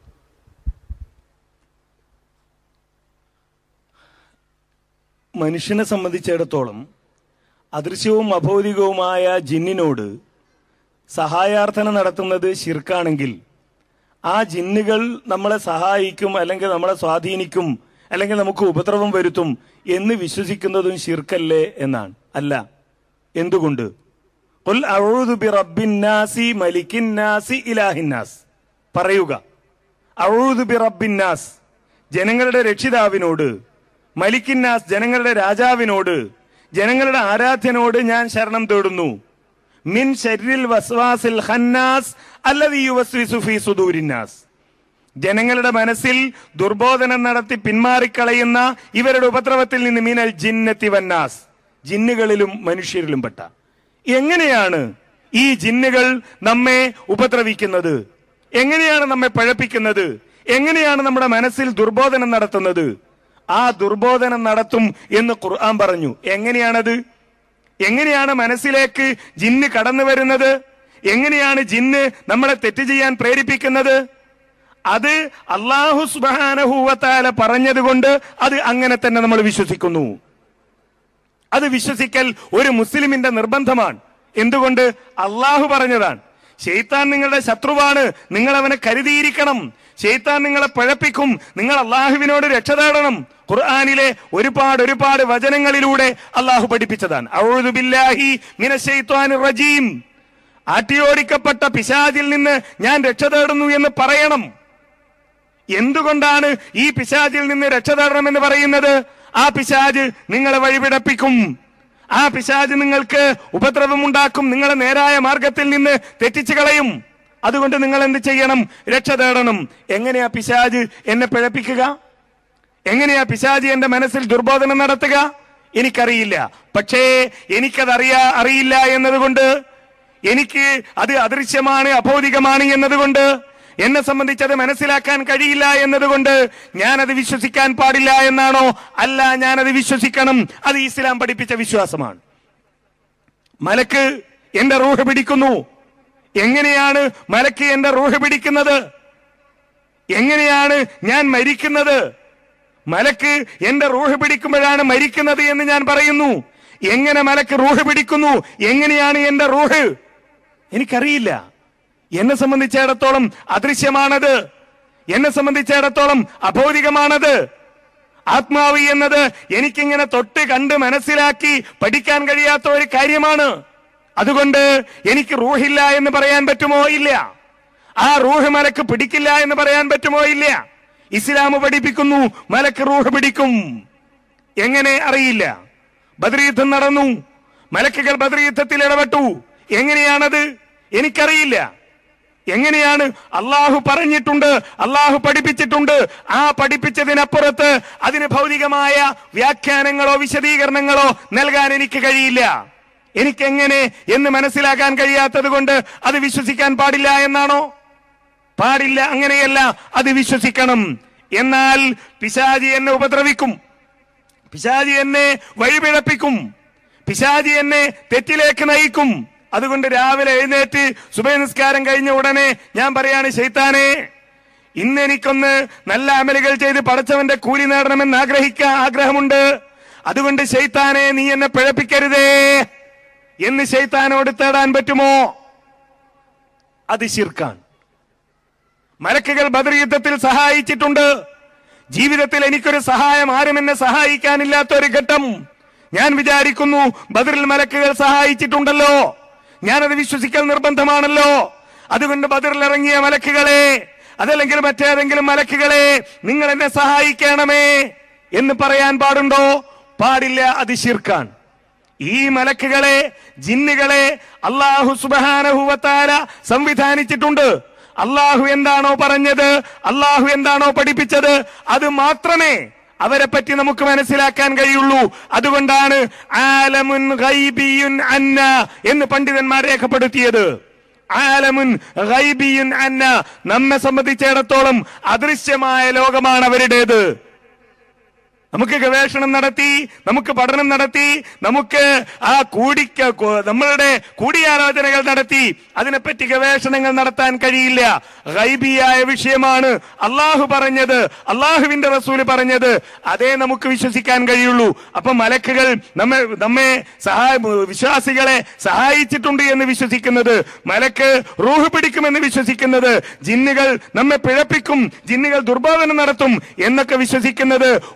മനുഷ്യനെ സംബന്ധിച്ചിടത്തോളം അദൃശ്യവും അഭൗതികവുമായ ജിന്നിനോട് സഹായാർത്ഥന നടത്തുന്നത് ശിർക്കാണെങ്കിൽ ആ ജിന്നുകൾ നമ്മളെ സഹായിക്കും അല്ലെങ്കിൽ നമ്മളെ സ്വാധീനിക്കും അല്ലെങ്കിൽ നമുക്ക് ഉപദ്രവം വരുത്തും എന്ന് വിശ്വസിക്കുന്നതും ശിർക്കല്ലേ എന്നാണ് അല്ല എന്തുകൊണ്ട് ഖുൽ അഊദു ബിറബ്ബിന്നാസി മലിക്കിന്നാസി ഇലാഹിന്നാസ് പറയുക അഊദു ബിറബ്ബിന്നാസ് ജനങ്ങളുടെ രക്ഷിതാവിനോട് മലിക്കിന്നാസ് ജനങ്ങളുടെ രാജാവിനോട് ജനങ്ങളുടെ ആരാധ്യനോട് ഞാൻ ശരണം തേടുന്നു മിൻ ഷരിൽ വസ്വാസിൽ ഖന്നാസ് അല്ലദീ യുവസ്വിസു ഫീ സുദൂരിന്നാസ് ജനങ്ങളുടെ മനസ്സിൽ ദുർബോധനം നടത്തി പിന്മാറിക്കളയുന്ന ഇവരുടെ ഉപദ്രവത്തിൽ നിന്ന് മീനൽ ജിന്നത്തി വന്നാസ് ജിന്നുകളിലും മനുഷ്യരിലും പെട്ട എങ്ങനെയാണ് ഈ ജിന്നുകൾ നമ്മെ ഉപദ്രവിക്കുന്നത് എങ്ങനെയാണ് നമ്മെ പഴപ്പിക്കുന്നത് എങ്ങനെയാണ് നമ്മുടെ മനസ്സിൽ ദുർബോധനം നടത്തുന്നത് ആ ദുർബോധനം നടത്തും എന്ന് ഖുർആൻ പറഞ്ഞു എങ്ങനെയാണത് എങ്ങനെയാണ് മനസ്സിലേക്ക് ജിന്ന് കടന്നു വരുന്നത് എങ്ങനെയാണ് ജിന്ന് നമ്മളെ തെറ്റ് ചെയ്യാൻ പ്രേരിപ്പിക്കുന്നത് അത് അള്ളാഹു സുബാനഹൂവത്താല പറഞ്ഞതുകൊണ്ട് അത് അങ്ങനെ തന്നെ നമ്മൾ വിശ്വസിക്കുന്നു അത് വിശ്വസിക്കൽ ഒരു മുസ്ലിമിന്റെ നിർബന്ധമാണ് എന്തുകൊണ്ട് അള്ളാഹു പറഞ്ഞതാണ് ഷെയ്ത്താൻ നിങ്ങളുടെ ശത്രുവാണ് നിങ്ങൾ അവനെ കരുതിയിരിക്കണം ഷെയ്ത്താൻ നിങ്ങളെ പഴപ്പിക്കും നിങ്ങൾ അള്ളാഹുവിനോട് രക്ഷ തേടണം ഖുർആാനിലെ ഒരുപാട് ഒരുപാട് വചനങ്ങളിലൂടെ അള്ളാഹു പഠിപ്പിച്ചതാണ് ഔദു ബില്ലാഹി മിനശ്ശൈത്വാനിർ റജീം ആട്ടിയോടിക്കപ്പെട്ട പിശാചിൽ നിന്ന് ഞാൻ രക്ഷ തേടുന്നു എന്ന് പറയണം എന്തുകൊണ്ടാണ് ഈ പിശാചിൽ നിന്ന് രക്ഷ തേടണമെന്ന് പറയുന്നത് ആ പിശാജ് നിങ്ങളെ വഴിപിടപ്പിക്കും ആ പിശാജ് നിങ്ങൾക്ക് ഉപദ്രവമുണ്ടാക്കും നിങ്ങളെ നേരായ മാർഗത്തിൽ നിന്ന് തെറ്റിച്ചു കളയും അതുകൊണ്ട് നിങ്ങൾ എന്ത് ചെയ്യണം രക്ഷ തേടണം എങ്ങനെയാ പിശാജ് എന്നെ പിഴപ്പിക്കുക എങ്ങനെയാ പിശാജ് എന്റെ മനസ്സിൽ ദുർബോധനം നടത്തുക എനിക്കറിയില്ല പക്ഷേ എനിക്കത് അറിയാ അറിയില്ല എന്നതുകൊണ്ട് എനിക്ക് അത് അദൃശ്യമാണ് അഭൗതികമാണ് എന്നതുകൊണ്ട് എന്നെ സംബന്ധിച്ച് അത് മനസ്സിലാക്കാൻ കഴിയില്ല എന്നതുകൊണ്ട് ഞാനത് വിശ്വസിക്കാൻ പാടില്ല എന്നാണോ അല്ല ഞാനത് വിശ്വസിക്കണം അത് ഇസ്ലാം പഠിപ്പിച്ച വിശ്വാസമാണ് മലക്ക് എന്റെ റൂഹ് പിടിക്കുന്നു എങ്ങനെയാണ് മലക്ക് എന്റെ റൂഹ് പിടിക്കുന്നത് എങ്ങനെയാണ് ഞാൻ മരിക്കുന്നത് മലക്ക് എന്റെ റൂഹ് പിടിക്കുമ്പോഴാണ് മരിക്കുന്നത് എന്ന് ഞാൻ പറയുന്നു എങ്ങനെ മലക്ക് റൂഹ് പിടിക്കുന്നു എങ്ങനെയാണ് എന്റെ റൂഹ് എനിക്കറിയില്ല എന്നെ സംബന്ധിച്ചിടത്തോളം അദൃശ്യമാണത് എന്നെ സംബന്ധിച്ചിടത്തോളം അഭൗതികമാണത് ആത്മാവ് എന്നത് എനിക്കിങ്ങനെ തൊട്ട് കണ്ട് മനസ്സിലാക്കി പഠിക്കാൻ കഴിയാത്ത ഒരു കാര്യമാണ് അതുകൊണ്ട് എനിക്ക് റൂഹില്ല എന്ന് പറയാൻ പറ്റുമോ ഇല്ല ആ റൂഹ് മലക്ക് പിടിക്കില്ല എന്ന് പറയാൻ പറ്റുമോ ഇല്ല ഇസ്ലാം പഠിപ്പിക്കുന്നു മലക്ക് റൂഹ് പിടിക്കും എങ്ങനെ അറിയില്ല ബദർ യുദ്ധം നടന്നു മലക്കുകൾ ബദർ യുദ്ധത്തിൽ ഇടപെട്ടു എങ്ങനെയാണത് എനിക്കറിയില്ല എങ്ങനെയാണ് അള്ളാഹു പറഞ്ഞിട്ടുണ്ട് അള്ളാഹു പഠിപ്പിച്ചിട്ടുണ്ട് ആ പഠിപ്പിച്ചതിനപ്പുറത്ത് അതിന് ഭൗതികമായ വ്യാഖ്യാനങ്ങളോ വിശദീകരണങ്ങളോ നൽകാൻ എനിക്ക് കഴിയില്ല എനിക്കെങ്ങനെ എന്ന് മനസ്സിലാക്കാൻ കഴിയാത്തത് കൊണ്ട് അത് വിശ്വസിക്കാൻ പാടില്ല എന്നാണോ പാടില്ല അങ്ങനെയല്ല അത് വിശ്വസിക്കണം എന്നാൽ പിശാചി എന്നെ ഉപദ്രവിക്കും പിശാചി എന്നെ വഴിപിഴപ്പിക്കും പിശാചി എന്നെ തെറ്റിലേക്ക് നയിക്കും അതുകൊണ്ട് രാവിലെ എഴുന്നേറ്റ് സുബൈ നിസ്കാരം കഴിഞ്ഞ ഉടനെ ഞാൻ പറയാണ് ശൈത്താനെ ഇന്ന് എനിക്കൊന്ന് നല്ല അമലുകൾ ചെയ്ത് പടച്ചവന്റെ കൂലി നേടണമെന്ന് ആഗ്രഹിക്ക ആഗ്രഹമുണ്ട് അതുകൊണ്ട് ശൈത്താനെ നീ എന്നെ പിഴപ്പിക്കരുതേ എന്ന് ശൈത്താനോട് തേടാൻ പറ്റുമോ അത് ശിർക്കാൻ മലക്കുകൾ ബദർ യുദ്ധത്തിൽ സഹായിച്ചിട്ടുണ്ട് ജീവിതത്തിൽ എനിക്കൊരു സഹായം ആരും എന്നെ സഹായിക്കാനില്ലാത്ത ഒരു ഘട്ടം ഞാൻ വിചാരിക്കുന്നു ബദറിൽ മലക്കുകൾ സഹായിച്ചിട്ടുണ്ടല്ലോ ഞാനത് വിശ്വസിക്കൽ നിർബന്ധമാണല്ലോ അതുകൊണ്ട് ബദറിൽ ഇറങ്ങിയ മലക്കുകളെ അതല്ലെങ്കിൽ മറ്റേതെങ്കിലും മലക്കുകളെ നിങ്ങൾ എന്നെ സഹായിക്കണമേ എന്ന് പറയാൻ പാടുണ്ടോ പാടില്ല അത് ശിർക്കാൻ ഈ മലക്കുകളെ ജിന്നുകളെ അള്ളാഹു സുബാനഹുവത്താര സംവിധാനിച്ചിട്ടുണ്ട് അള്ളാഹു എന്താണോ പറഞ്ഞത് അള്ളാഹു എന്താണോ പഠിപ്പിച്ചത് അത് മാത്രമേ അവരെ പറ്റി നമുക്ക് മനസ്സിലാക്കാൻ കഴിയുള്ളൂ അതുകൊണ്ടാണ് ആലമുൻ ഗൈബിയുൻ അന്ന എന്ന് പണ്ഡിതന്മാർ രേഖപ്പെടുത്തിയത് ആലമുൻ ഗൈബിയുൻ അന്ന നമ്മെ സംബന്ധിച്ചിടത്തോളം അദൃശ്യമായ ലോകമാണ് അവരുടേത് നമുക്ക് ഗവേഷണം നടത്തി നമുക്ക് പഠനം നടത്തി നമുക്ക് ആ കൂടിക്ക കു- നമ്മളുടെ കൂടിയാലോചനകൾ നടത്തി അതിനെപ്പറ്റി ഗവേഷണങ്ങൾ നടത്താൻ കഴിയില്ല ഗൈബിയായ വിഷയമാണ് അള്ളാഹു പറഞ്ഞത് അള്ളാഹുവിന്റെ റസൂല് പറഞ്ഞത് അതേ നമുക്ക് വിശ്വസിക്കാൻ കഴിയുള്ളൂ അപ്പൊ മലക്കുകൾ നമ്മെ നമ്മെ സഹായ വിശ്വാസികളെ സഹായിച്ചിട്ടുണ്ട് എന്ന് വിശ്വസിക്കുന്നത് മലക്ക് റൂഹ് പിടിക്കുമെന്ന് വിശ്വസിക്കുന്നത് ജിന്നുകൾ നമ്മെ പിഴപ്പിക്കും ജിന്നുകൾ ദുർബോധനം നടത്തും എന്നൊക്കെ വിശ്വസിക്കുന്നത് ഒരിക്കലും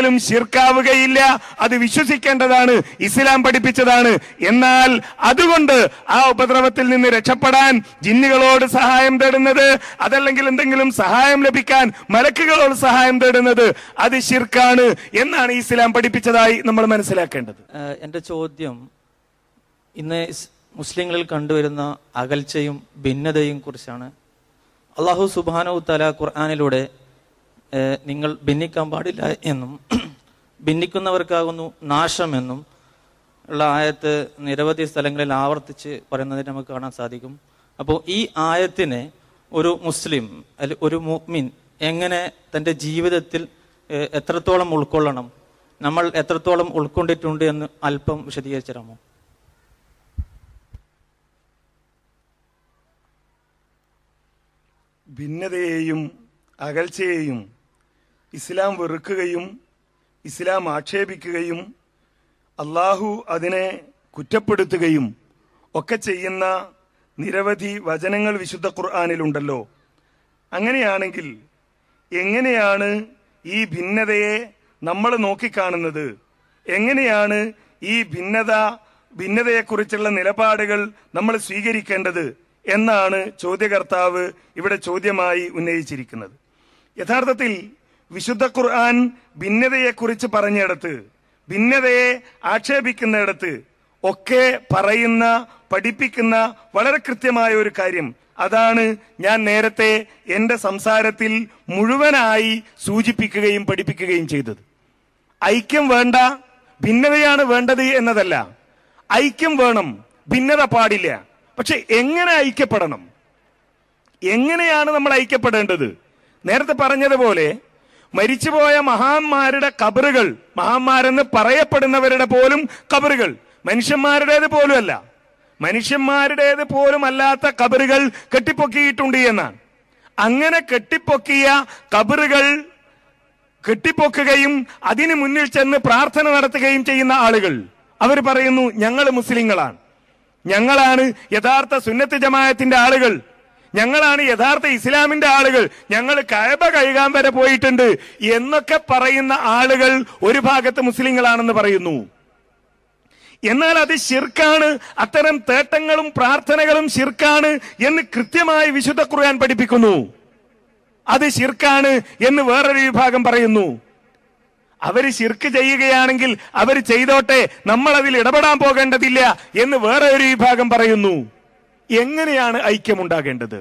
ഒരിക്കലും ശിർക്കാവുകയില്ല അത് വിശ്വസിക്കേണ്ടതാണ് ഇസ്ലാം പഠിപ്പിച്ചതാണ് എന്നാൽ അതുകൊണ്ട് ആ ഉപദ്രവത്തിൽ നിന്ന് രക്ഷപ്പെടാൻ ജിന്നുകളോട് സഹായം തേടുന്നത് അതല്ലെങ്കിൽ എന്തെങ്കിലും സഹായം ലഭിക്കാൻ മലക്കുകളോട് സഹായം തേടുന്നത് അത് ശിർക്കാണ് എന്നാണ് ഇസ്ലാം പഠിപ്പിച്ചതായി നമ്മൾ മനസ്സിലാക്കേണ്ടത് ഏഹ് എന്റെ ചോദ്യം ഇന്ന് ഇസ് മുസ്ലിങ്ങളിൽ കണ്ടുവരുന്ന അകൽച്ചയും ഭിന്നതയും കുറിച്ചാണ് അള്ളാഹു സുബാനു തല ഖുർആാനിലൂടെ ഏഹ് നിങ്ങൾ ഭിന്നിക്കാൻ പാടില്ല എന്നും ഭിന്നിക്കുന്നവർക്കാകുന്നു നാശമെന്നും ഉള്ള ആയത്ത് നിരവധി സ്ഥലങ്ങളിൽ ആവർത്തിച്ച് പറയുന്നതിന് നമുക്ക് കാണാൻ സാധിക്കും അപ്പോൾ ഈ ആയത്തിനെ ഒരു മുസ്ലിം അല്ലെ ഒരു മുഅ്മിൻ എങ്ങനെ തന്റെ ജീവിതത്തിൽ ഏഹ്, എത്രത്തോളം ഉൾക്കൊള്ളണം നമ്മൾ എത്രത്തോളം ഉൾക്കൊണ്ടിട്ടുണ്ട് എന്ന് അല്പം വിശദീകരിച്ചു തരാമോ ഭിന്നതയെയും അകൽച്ചയെയും ഇസ്ലാം വെറുക്കുകയും ഇസ്ലാം ആക്ഷേപിക്കുകയും അള്ളാഹു അതിനെ കുറ്റപ്പെടുത്തുകയും ഒക്കെ ചെയ്യുന്ന നിരവധി വചനങ്ങൾ വിശുദ്ധ ഖുർആാനിലുണ്ടല്ലോ അങ്ങനെയാണെങ്കിൽ എങ്ങനെയാണ് ഈ ഭിന്നതയെ നമ്മൾ നോക്കിക്കാണുന്നത് എങ്ങനെയാണ് ഈ ഭിന്നത ഭിന്നതയെക്കുറിച്ചുള്ള നിലപാടുകൾ നമ്മൾ സ്വീകരിക്കേണ്ടത് എന്നാണ് ചോദ്യകർത്താവ് ഇവിടെ ചോദ്യമായി ഉന്നയിച്ചിരിക്കുന്നത് യഥാർത്ഥത്തിൽ വിശുദ്ധ ഖുർആൻ ഭിന്നതയെക്കുറിച്ച് പറഞ്ഞിടത്ത് ഭിന്നതയെ ആക്ഷേപിക്കുന്നിടത്ത് ഒക്കെ പറയുന്ന പഠിപ്പിക്കുന്ന വളരെ കൃത്യമായ ഒരു കാര്യം അതാണ് ഞാൻ നേരത്തെ എന്റെ സംസാരത്തിൽ മുഴുവനായി സൂചിപ്പിക്കുകയും പഠിപ്പിക്കുകയും ചെയ്തത് ഐക്യം വേണ്ട ഭിന്നതയാണ് വേണ്ടത് എന്നതല്ല ഐക്യം വേണം ഭിന്നത പാടില്ല പക്ഷെ എങ്ങനെ ഐക്യപ്പെടണം എങ്ങനെയാണ് നമ്മൾ ഐക്യപ്പെടേണ്ടത് നേരത്തെ പറഞ്ഞതുപോലെ മരിച്ചുപോയ മഹാന്മാരുടെ കബറുകൾ മഹാന്മാരെന്ന് പറയപ്പെടുന്നവരുടെ പോലും കബറുകൾ മനുഷ്യന്മാരുടേത് പോലുമല്ല മനുഷ്യന്മാരുടേത് പോലും അല്ലാത്ത കബറുകൾ കെട്ടിപ്പൊക്കിയിട്ടുണ്ട് എന്നാണ് അങ്ങനെ കെട്ടിപ്പൊക്കിയ കബറുകൾ കെട്ടിപ്പൊക്കുകയും അതിനു മുന്നിൽ ചെന്ന് പ്രാർത്ഥന നടത്തുകയും ചെയ്യുന്ന ആളുകൾ അവർ പറയുന്നു ഞങ്ങൾ മുസ്ലിങ്ങളാണ് ഞങ്ങളാണ് യഥാർത്ഥ സുന്നത്ത് ജമായത്തിന്റെ ആളുകൾ ഞങ്ങളാണ് യഥാർത്ഥ ഇസ്ലാമിന്റെ ആളുകൾ ഞങ്ങൾ കഴബ കഴുകാൻ വരെ പോയിട്ടുണ്ട് എന്നൊക്കെ പറയുന്ന ആളുകൾ ഒരു ഭാഗത്ത് മുസ്ലിങ്ങളാണെന്ന് പറയുന്നു എന്നാൽ അത് ശിർക്കാണ് അത്തരം തേട്ടങ്ങളും പ്രാർത്ഥനകളും ശിർക്കാണ് എന്ന് കൃത്യമായി വിശുദ്ധ ഖുർആൻ പഠിപ്പിക്കുന്നു അത് ശിർക്കാണ് എന്ന് വേറൊരു വിഭാഗം പറയുന്നു അവര് ശിർക്ക് ചെയ്യുകയാണെങ്കിൽ അവർ ചെയ്തോട്ടെ നമ്മൾ അതിൽ ഇടപെടാൻ പോകേണ്ടതില്ല എന്ന് വേറെ ഒരു വിഭാഗം പറയുന്നു എങ്ങനെയാണ് ഐക്യമുണ്ടാകേണ്ടത്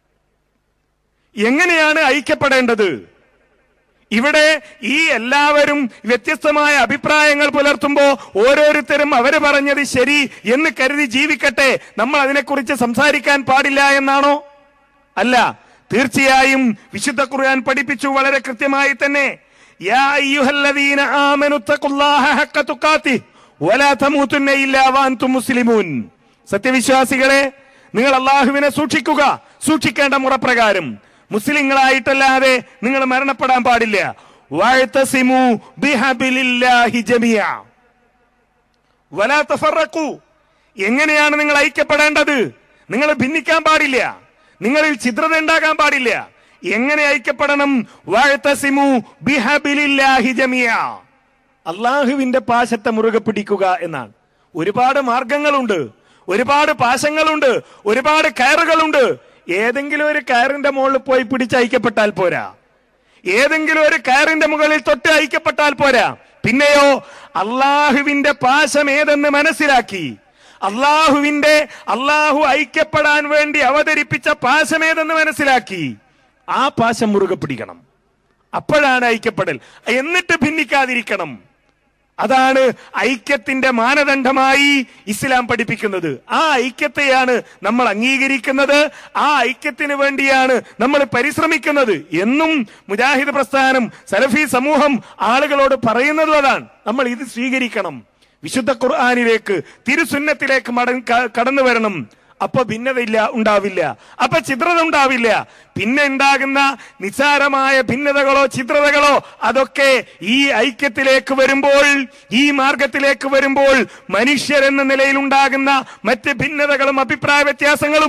എങ്ങനെയാണ് ഐക്യപ്പെടേണ്ടത് ഇവിടെ ഈ എല്ലാവരും വ്യത്യസ്തമായ അഭിപ്രായങ്ങൾ പുലർത്തുമ്പോ ഓരോരുത്തരും അവര് പറഞ്ഞത് ശരി എന്ന് കരുതി ജീവിക്കട്ടെ നമ്മൾ അതിനെക്കുറിച്ച് സംസാരിക്കാൻ പാടില്ല എന്നാണോ അല്ല തീർച്ചയായും വിശുദ്ധ ഖുർആൻ പഠിപ്പിച്ചു വളരെ കൃത്യമായി തന്നെ യാ അയ്യുഹല്ലദീന ആമനു തഖുല്ലാഹ ഹഖ തുഖാതി വലാ തമൂതുന്ന ഇല്ലാ വഅൻതും മുസ്ലിമൂൻ സത്യവിശ്വാസികളെ നിങ്ങൾ അള്ളാഹുവിനെ സൂക്ഷിക്കുക സൂക്ഷിക്കേണ്ട മുറപ്രകാരം മുസ്ലിങ്ങളായിട്ടല്ലാതെ നിങ്ങൾ മരണപ്പെടാൻ പാടില്ല വഅ്തസിമു ബിഹബിലില്ലാഹി ജമിയ വലാ തഫറഖു എങ്ങനെയാണ് നിങ്ങൾ ഐക്യപ്പെടേണ്ടത് നിങ്ങൾ ഭിന്നിക്കാൻ പാടില്ല നിങ്ങളിൽ ഛിദ്രത ഉണ്ടാകാൻ പാടില്ല എങ്ങനെ ഐക്യപ്പെടണം വഅ്തസിമു ബിഹബിലില്ലാഹി ജമിയ അള്ളാഹുവിന്റെ പാശത്തെ മുറുകെ പിടിക്കുക എന്നാണ് ഒരുപാട് മാർഗങ്ങളുണ്ട് ഒരുപാട് പാശങ്ങളുണ്ട് ഒരുപാട് കയറുകളുണ്ട് ഏതെങ്കിലും ഒരു കയറിന്റെ മുകളിൽ പോയി പിടിച്ച് ഐക്യപ്പെട്ടാൽ പോരാ ഏതെങ്കിലും ഒരു കയറിന്റെ മുകളിൽ തൊട്ട് ഐക്യപ്പെട്ടാൽ പോരാ പിന്നെയോ അള്ളാഹുവിന്റെ പാശം ഏതെന്ന് മനസ്സിലാക്കി അള്ളാഹുവിന്റെ അള്ളാഹു ഐക്യപ്പെടാൻ വേണ്ടി അവതരിപ്പിച്ച പാശം ഏതെന്ന് മനസ്സിലാക്കി ആ പാശം മുറുകെ പിടിക്കണം അപ്പോഴാണ് ഐക്യപ്പെടൽ എന്നിട്ട് ഭിന്നിക്കാതിരിക്കണം അതാണ് ഐക്യത്തിന്റെ മാനദണ്ഡമായി ഇസ്ലാം പഠിപ്പിക്കുന്നത് ആ ഐക്യത്തെയാണ് നമ്മൾ അംഗീകരിക്കുന്നത് ആ ഐക്യത്തിന് വേണ്ടിയാണ് നമ്മൾ പരിശ്രമിക്കുന്നത് എന്നും മുജാഹിദ് പ്രസ്ഥാനം സലഫി സമൂഹം ആളുകളോട് പറയുന്നതും അതാണ് നമ്മൾ ഇത് സ്വീകരിക്കണം വിശുദ്ധ ഖുർആാനിലേക്ക് തിരുസുന്നത്തിലേക്ക് മട കടന്നു വരണം അപ്പൊ ഭിന്നതയില്ല ഉണ്ടാവില്ല അപ്പൊ ചിത്രത ഉണ്ടാവില്ല പിന്നെ ഉണ്ടാകുന്ന നിസ്സാരമായ ഭിന്നതകളോ ചിത്രതകളോ അതൊക്കെ ഈ ഐക്യത്തിലേക്ക് വരുമ്പോൾ ഈ മാർഗത്തിലേക്ക് വരുമ്പോൾ മനുഷ്യരെന്ന നിലയിൽ ഉണ്ടാകുന്ന മറ്റ് ഭിന്നതകളും അഭിപ്രായ വ്യത്യാസങ്ങളും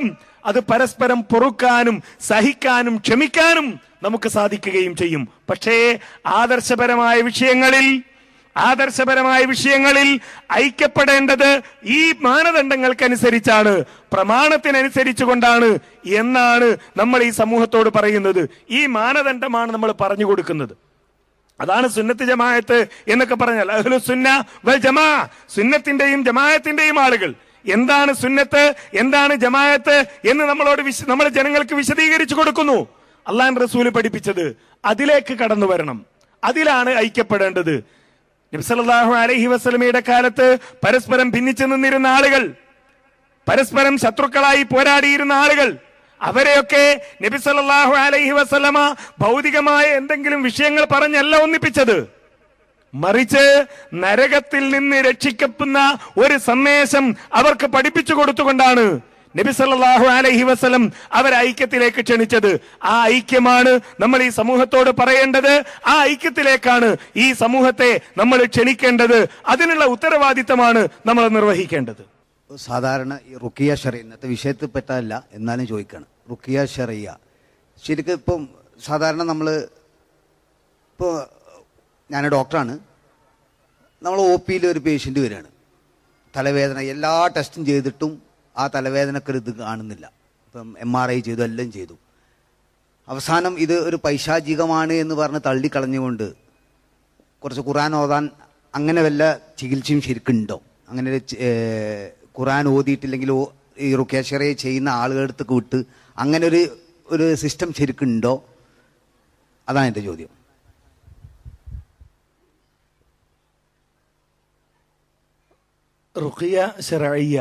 അത് പരസ്പരം പൊറുക്കാനും സഹിക്കാനും ക്ഷമിക്കാനും നമുക്ക് സാധിക്കുകയും ചെയ്യും പക്ഷേ ആദർശപരമായ വിഷയങ്ങളിൽ ആദർശപരമായ വിഷയങ്ങളിൽ ഐക്യപ്പെടേണ്ടത് ഈ മാനദണ്ഡങ്ങൾക്കനുസരിച്ചാണ് പ്രമാണത്തിനനുസരിച്ചുകൊണ്ടാണ് എന്നാണ് നമ്മൾ ഈ സമൂഹത്തോട് പറയുന്നത് ഈ മാനദണ്ഡമാണ് നമ്മൾ പറഞ്ഞു കൊടുക്കുന്നത് അതാണ് സുന്നത്ത് ജമാഅത്ത് എന്നൊക്കെ പറഞ്ഞാൽ അഹ്ലു സുന്ന വൽ ജമാ സുന്നത്തിന്റെയും ജമാഅത്തിന്റെയും ആളുകൾ എന്താണ് സുന്നത്ത് എന്താണ് ജമാഅത്ത് എന്ന് നമ്മളോട് വിശ- നമ്മൾ ജനങ്ങൾക്ക് വിശദീകരിച്ചു കൊടുക്കുന്നു അള്ളാൻ റസൂല് പഠിപ്പിച്ചത് അതിലേക്ക് കടന്നു വരണം അതിലാണ് ഐക്യപ്പെടേണ്ടത് നബ്സല്ലാഹു അലൈഹി വസ്ലമയുടെ കാലത്ത് പരസ്പരം ഭിന്നിച്ചു നിന്നിരുന്ന ആളുകൾ പരസ്പരം ശത്രുക്കളായി പോരാടിയിരുന്ന ആളുകൾ അവരെയൊക്കെ നബി സല്ലല്ലാഹു അലൈഹി വസല്ലമ ഭൗതികമായ എന്തെങ്കിലും വിഷയങ്ങൾ പറഞ്ഞല്ല ഒന്നിപ്പിച്ചത് മറിച്ച് നരകത്തിൽ നിന്ന് രക്ഷിക്കപ്പെടുന്ന ഒരു സന്ദേശം അവർക്ക് പഠിപ്പിച്ചു കൊടുത്തുകൊണ്ടാണ് നബി സല്ലല്ലാഹു അലൈഹി വസല്ലം അവരെ ഐക്യത്തിലേക്ക് ക്ഷണിച്ചത് ആ ഐക്യമാണ് നമ്മൾ ഈ സമൂഹത്തോട് പറയേണ്ടത് ആ ഐക്യത്തിലേക്കാണ് ഈ സമൂഹത്തെ നമ്മൾ ക്ഷണിക്കേണ്ടത് അതിനുള്ള ഉത്തരവാദിത്തമാണ് നമ്മൾ നിർവഹിക്കേണ്ടത് സാധാരണ ഈ റുക്കിയ ഷെറിയ ഇന്നത്തെ വിഷയത്തിൽ പെട്ടതല്ല എന്നാലും ചോദിക്കണം റുക്കിയ ഷെറിയ ശരിക്കും ഇപ്പം സാധാരണ നമ്മൾ ഇപ്പോൾ ഞാൻ ഡോക്ടറാണ് നമ്മൾ ഒ പിയിൽ ഒരു പേഷ്യൻ്റ് വരികയാണ് തലവേദന എല്ലാ ടെസ്റ്റും ചെയ്തിട്ടും ആ തലവേദനക്കൊരു ഇത് കാണുന്നില്ല ഇപ്പം എം ആർ ഐ ചെയ്തു എല്ലാം ചെയ്തു അവസാനം ഇത് ഒരു പൈശാചികമാണ് എന്ന് പറഞ്ഞ് തള്ളിക്കളഞ്ഞുകൊണ്ട് കുറച്ച് ഖുറാൻ ഓതാൻ അങ്ങനെ വല്ല ചികിത്സയും ശരിക്കുണ്ടോ അങ്ങനെ ഒരു ചി- ഏർ ഖുറാൻ ഓതിയിട്ടില്ലെങ്കിൽ ഓ- ഈ റുക്കേശ്വറയെ ചെയ്യുന്ന ആളുകളുടെ അടുത്ത് വിട്ട് അങ്ങനെ ഒരു ഒരു സിസ്റ്റം ശരിക്കുണ്ടോ അതാണ് എൻ്റെ ചോദ്യം റുഖിയ ഷറയ്യ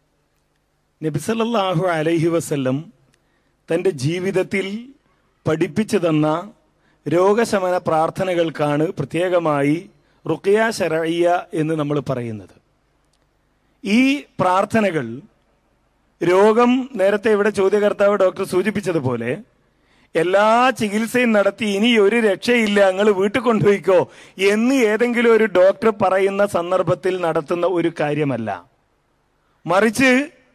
നബിസല്ലാഹു അലൈഹി വസല്ലം തന്റെ ജീവിതത്തിൽ പഠിപ്പിച്ചു തന്ന രോഗശമന പ്രാർത്ഥനകൾക്കാണ് പ്രത്യേകമായി റുഖിയ ഷറയ്യ എന്ന് നമ്മൾ പറയുന്നത് ഈ പ്രാർത്ഥനകൾ രോഗം നേരത്തെ ഇവിടെ ചോദ്യകർത്താവ് ഡോക്ടർ സൂചിപ്പിച്ചതുപോലെ എല്ലാ ചികിത്സയും നടത്തി ഇനി ഒരു രക്ഷയില്ല നിങ്ങൾ വീട്ടിൽ കൊണ്ടുപോയിക്കോ എന്ന് ഏതെങ്കിലും ഒരു ഡോക്ടർ പറയുന്ന സന്ദർഭത്തിൽ നടത്തുന്ന ഒരു കാര്യമല്ല മറിച്ച്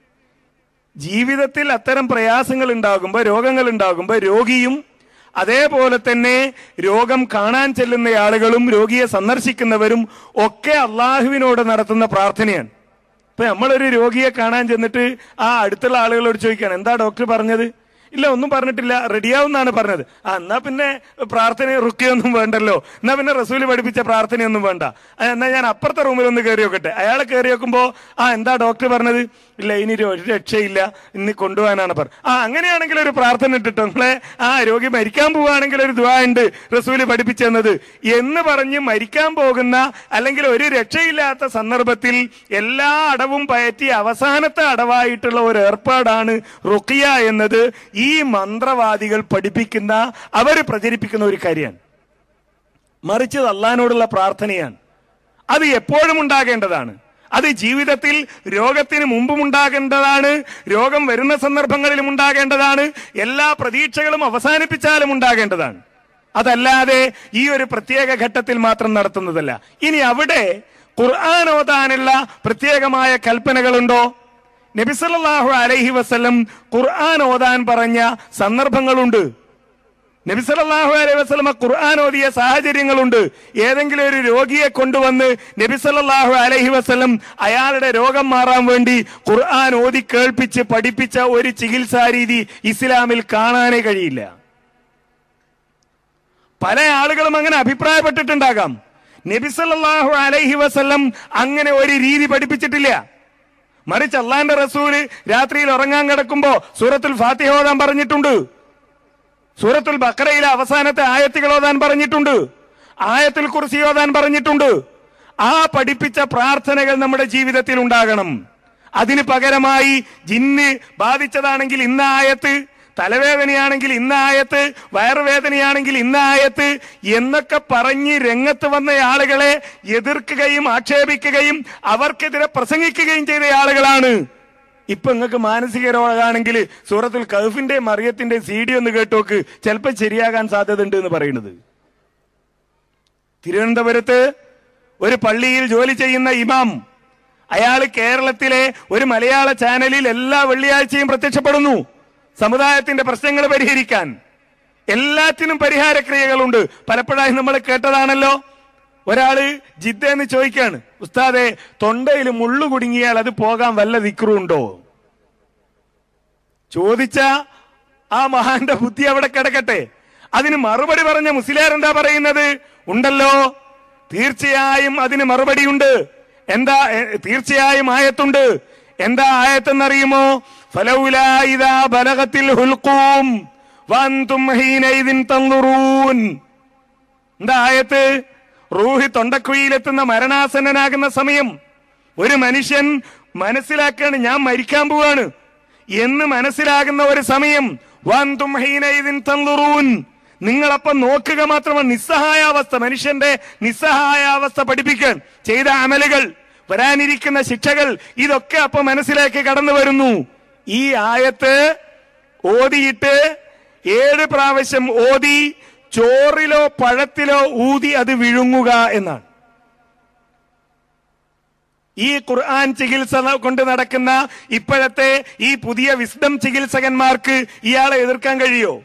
ജീവിതത്തിൽ അത്തരം പ്രയാസങ്ങൾ ഉണ്ടാകുമ്പോൾ രോഗങ്ങൾ ഉണ്ടാകുമ്പോൾ രോഗിയും അതേപോലെ തന്നെ രോഗം കാണാൻ ചെല്ലുന്ന ആളുകളും രോഗിയെ സന്ദർശിക്കുന്നവരും ഒക്കെ അള്ളാഹുവിനോട് നടത്തുന്ന പ്രാർത്ഥനയാണ് ഇപ്പൊ നമ്മളൊരു രോഗിയെ കാണാൻ ചെന്നിട്ട് ആ അടുത്തുള്ള ആളുകളോട് ചോദിക്കുകയാണ് എന്താ ഡോക്ടർ പറഞ്ഞത് ഇല്ല ഒന്നും പറഞ്ഞിട്ടില്ല റെഡിയാവുന്നാണ് പറഞ്ഞത് ആ എന്നാ പിന്നെ പ്രാർത്ഥന റുക്കിയൊന്നും വേണ്ടല്ലോ എന്നാ പിന്നെ റസൂല് പഠിപ്പിച്ച പ്രാർത്ഥനയൊന്നും വേണ്ട ആ, എന്നാ ഞാൻ അപ്പുറത്തെ റൂമിൽ ഒന്ന് കയറി നോക്കട്ടെ അയാളെ കയറി നോക്കുമ്പോ ആ എന്താ ഡോക്ടർ പറഞ്ഞത് ഇല്ല ഇനി ഒരു രക്ഷയില്ല ഇന്ന് കൊണ്ടുപോകാനാണ് പറഞ്ഞത് ആ അങ്ങനെയാണെങ്കിൽ ഒരു പ്രാർത്ഥന ഇട്ടിട്ടോ നിങ്ങളെ ആ രോഗി മരിക്കാൻ പോവുകയാണെങ്കിൽ ഒരു ദുആ ഉണ്ട് റസൂല് പഠിപ്പിച്ചു തന്നത് എന്ന് പറഞ്ഞ് മരിക്കാൻ പോകുന്ന അല്ലെങ്കിൽ ഒരു രക്ഷയില്ലാത്ത സന്ദർഭത്തിൽ എല്ലാ അടവും പയറ്റി അവസാനത്തെ അടവായിട്ടുള്ള ഒരു ഏർപ്പാടാണ് റുക്കിയ എന്നത് ഈ മന്ത്രവാദികൾ പഠിപ്പിക്കുന്ന അവർ പ്രചരിപ്പിക്കുന്ന ഒരു കാര്യമാണ് മറിച്ച് അത് അള്ളഹാനോടുള്ള പ്രാർത്ഥനയാണ് അത് എപ്പോഴും ഉണ്ടാകേണ്ടതാണ് അത് ജീവിതത്തിൽ രോഗത്തിന് മുമ്പും ഉണ്ടാകേണ്ടതാണ് രോഗം വരുന്ന സന്ദർഭങ്ങളിലും ഉണ്ടാകേണ്ടതാണ് എല്ലാ പ്രതീക്ഷകളും അവസാനിപ്പിച്ചാലും ഉണ്ടാകേണ്ടതാണ് അതല്ലാതെ ഈ ഒരു പ്രത്യേക ഘട്ടത്തിൽ മാത്രം നടത്തുന്നതല്ല ഇനി അവിടെ ഖുർആൻ ഓതാനുള്ള പ്രത്യേകമായ കൽപ്പനകളുണ്ടോ നബിസല്ലാഹു അലൈഹി വസല്ലം ഖുർആൻ ഓതാൻ പറഞ്ഞ സന്ദർഭങ്ങളുണ്ട് നബി സല്ലല്ലാഹു അലൈഹി വസല്ലമ ഖുർആൻ ഓതിയ സാഹചര്യങ്ങളുണ്ട് ഏതെങ്കിലും ഒരു രോഗിയെ കൊണ്ടുവന്ന് നബി സല്ലല്ലാഹു അലൈഹി വസല്ലം അയാളുടെ രോഗം മാറാൻ വേണ്ടി ഖുർആൻ ഓതി കേൾപ്പിച്ച് പഠിപ്പിച്ച ഒരു ചികിത്സാ രീതി ഇസ്ലാമിൽ കാണാനേ കഴിയില്ല പല ആളുകളും അങ്ങനെ അഭിപ്രായപ്പെട്ടിട്ടുണ്ടാകാം നബി സല്ലല്ലാഹു അലൈഹി വസല്ലം അങ്ങനെ ഒരു രീതി പഠിപ്പിച്ചിട്ടില്ല മറിച്ച് അള്ളാന്റെ റസൂല് രാത്രിയിൽ ഉറങ്ങാൻ കിടക്കുമ്പോ സൂറത്തുൽ ഫാത്തിഹ ഓതാൻ പറഞ്ഞിട്ടുണ്ട് സൂറത്തുൽ ബക്കറയിലെ അവസാനത്തെ ആയത്തുകൾ ഓതാൻ പറഞ്ഞിട്ടുണ്ട് ആയത്തുൽ കുർസി ഓതാൻ പറഞ്ഞിട്ടുണ്ട് ആ പഠിപ്പിച്ച പ്രാർത്ഥനകൾ നമ്മുടെ ജീവിതത്തിൽ ഉണ്ടാകണം അതിന് പകരമായി ജിന്ന് ബാധിച്ചതാണെങ്കിൽ ഇന്ന ആയത്ത് തലവേദനയാണെങ്കിൽ ഇന്ന ആയത്ത് വയറുവേദനയാണെങ്കിൽ ഇന്ന ആയത്ത് എന്നൊക്കെ പറഞ്ഞ് രംഗത്ത് വന്ന ആളുകളെ എതിർക്കുകയും ആക്ഷേപിക്കുകയും അവർക്കെതിരെ പ്രസംഗിക്കുകയും ചെയ്ത ആളുകളാണ് ഇപ്പൊ നിങ്ങൾക്ക് മാനസിക രോഗമാണെങ്കിൽ സൂറത്തുൽ കഹഫിന്റെ മറിയത്തിന്റെ സി ഡി ഒന്ന് കേട്ടോക്ക് ചിലപ്പോൾ ശരിയാകാൻ സാധ്യതയുണ്ട് എന്ന് പറയുന്നത് തിരുവനന്തപുരത്ത് ഒരു പള്ളിയിൽ ജോലി ചെയ്യുന്ന ഇമാം അയാൾ കേരളത്തിലെ ഒരു മലയാള ചാനലിൽ എല്ലാ വെള്ളിയാഴ്ചയും പ്രത്യക്ഷപ്പെടുന്നു സമുദായത്തിന്റെ പ്രശ്നങ്ങൾ പരിഹരിക്കാൻ എല്ലാറ്റിനും പരിഹാരക്രിയകളുണ്ട് പലപ്പോഴായി നമ്മൾ കേട്ടതാണല്ലോ ഒരാള് ജിദ്ദ എന്ന് ചോദിക്കാണ് ഉസ്താദെ തൊണ്ടയിൽ മുള്ളു കുടുങ്ങിയാൽ അത് പോകാൻ വല്ല ദിക്റുണ്ടോ ചോദിച്ച ആ മഹാന്റെ ബുദ്ധി അവിടെ കിടക്കട്ടെ അതിന് മറുപടി പറഞ്ഞ മുസ്ലിയാർ എന്താ പറയുന്നത് ഉണ്ടല്ലോ തീർച്ചയായും അതിന് മറുപടിയുണ്ട് എന്താ എ- തീർച്ചയായും ആയത്തുണ്ട് എന്താ ആയത്തെന്നറിയുമോ ഫലൗലാ ഇദാ ബലഗത്തിൽ ഹുൽഖൂം വഅൻതും ഹീനൈദിൻ തൻദുറൂൻ എന്താ ആയത്ത് റൂഹി തൊണ്ടക്കുഴിയിലെത്തുന്ന മരണാസന്നനാകുന്ന സമയം ഒരു മനുഷ്യൻ മനസ്സിലാക്കാണ് ഞാൻ മരിക്കാൻ പോവാണ് എന്ന് മനസ്സിലാകുന്ന ഒരു സമയം വന്തും ഹീനൈദിൻ തൻദുറൂൻ നിങ്ങളപ്പം നോക്കുക മാത്രമാണ് നിസ്സഹായാവസ്ഥ മനുഷ്യന്റെ നിസ്സഹായാവസ്ഥ പഠിപ്പിക്കാൻ ചെയ്ത അമലുകൾ വരാനിരിക്കുന്ന ശിക്ഷകൾ ഇതൊക്കെ അപ്പൊ മനസ്സിലേക്ക് കടന്നു വരുന്നു ഈ ആയത്ത് ഓതിയിട്ട് ഏഴ് പ്രാവശ്യം ഓതി ചോറിലോ പഴത്തിലോ ഊതി അത് വിഴുങ്ങുക എന്നാണ് ഈ ഖുർആൻ ചികിത്സ ന- കൊണ്ട് നടക്കുന്ന ഇപ്പോഴത്തെ ഈ പുതിയ വിസ്ഡം ചികിത്സകന്മാർക്ക് ഇയാളെ എതിർക്കാൻ കഴിയോ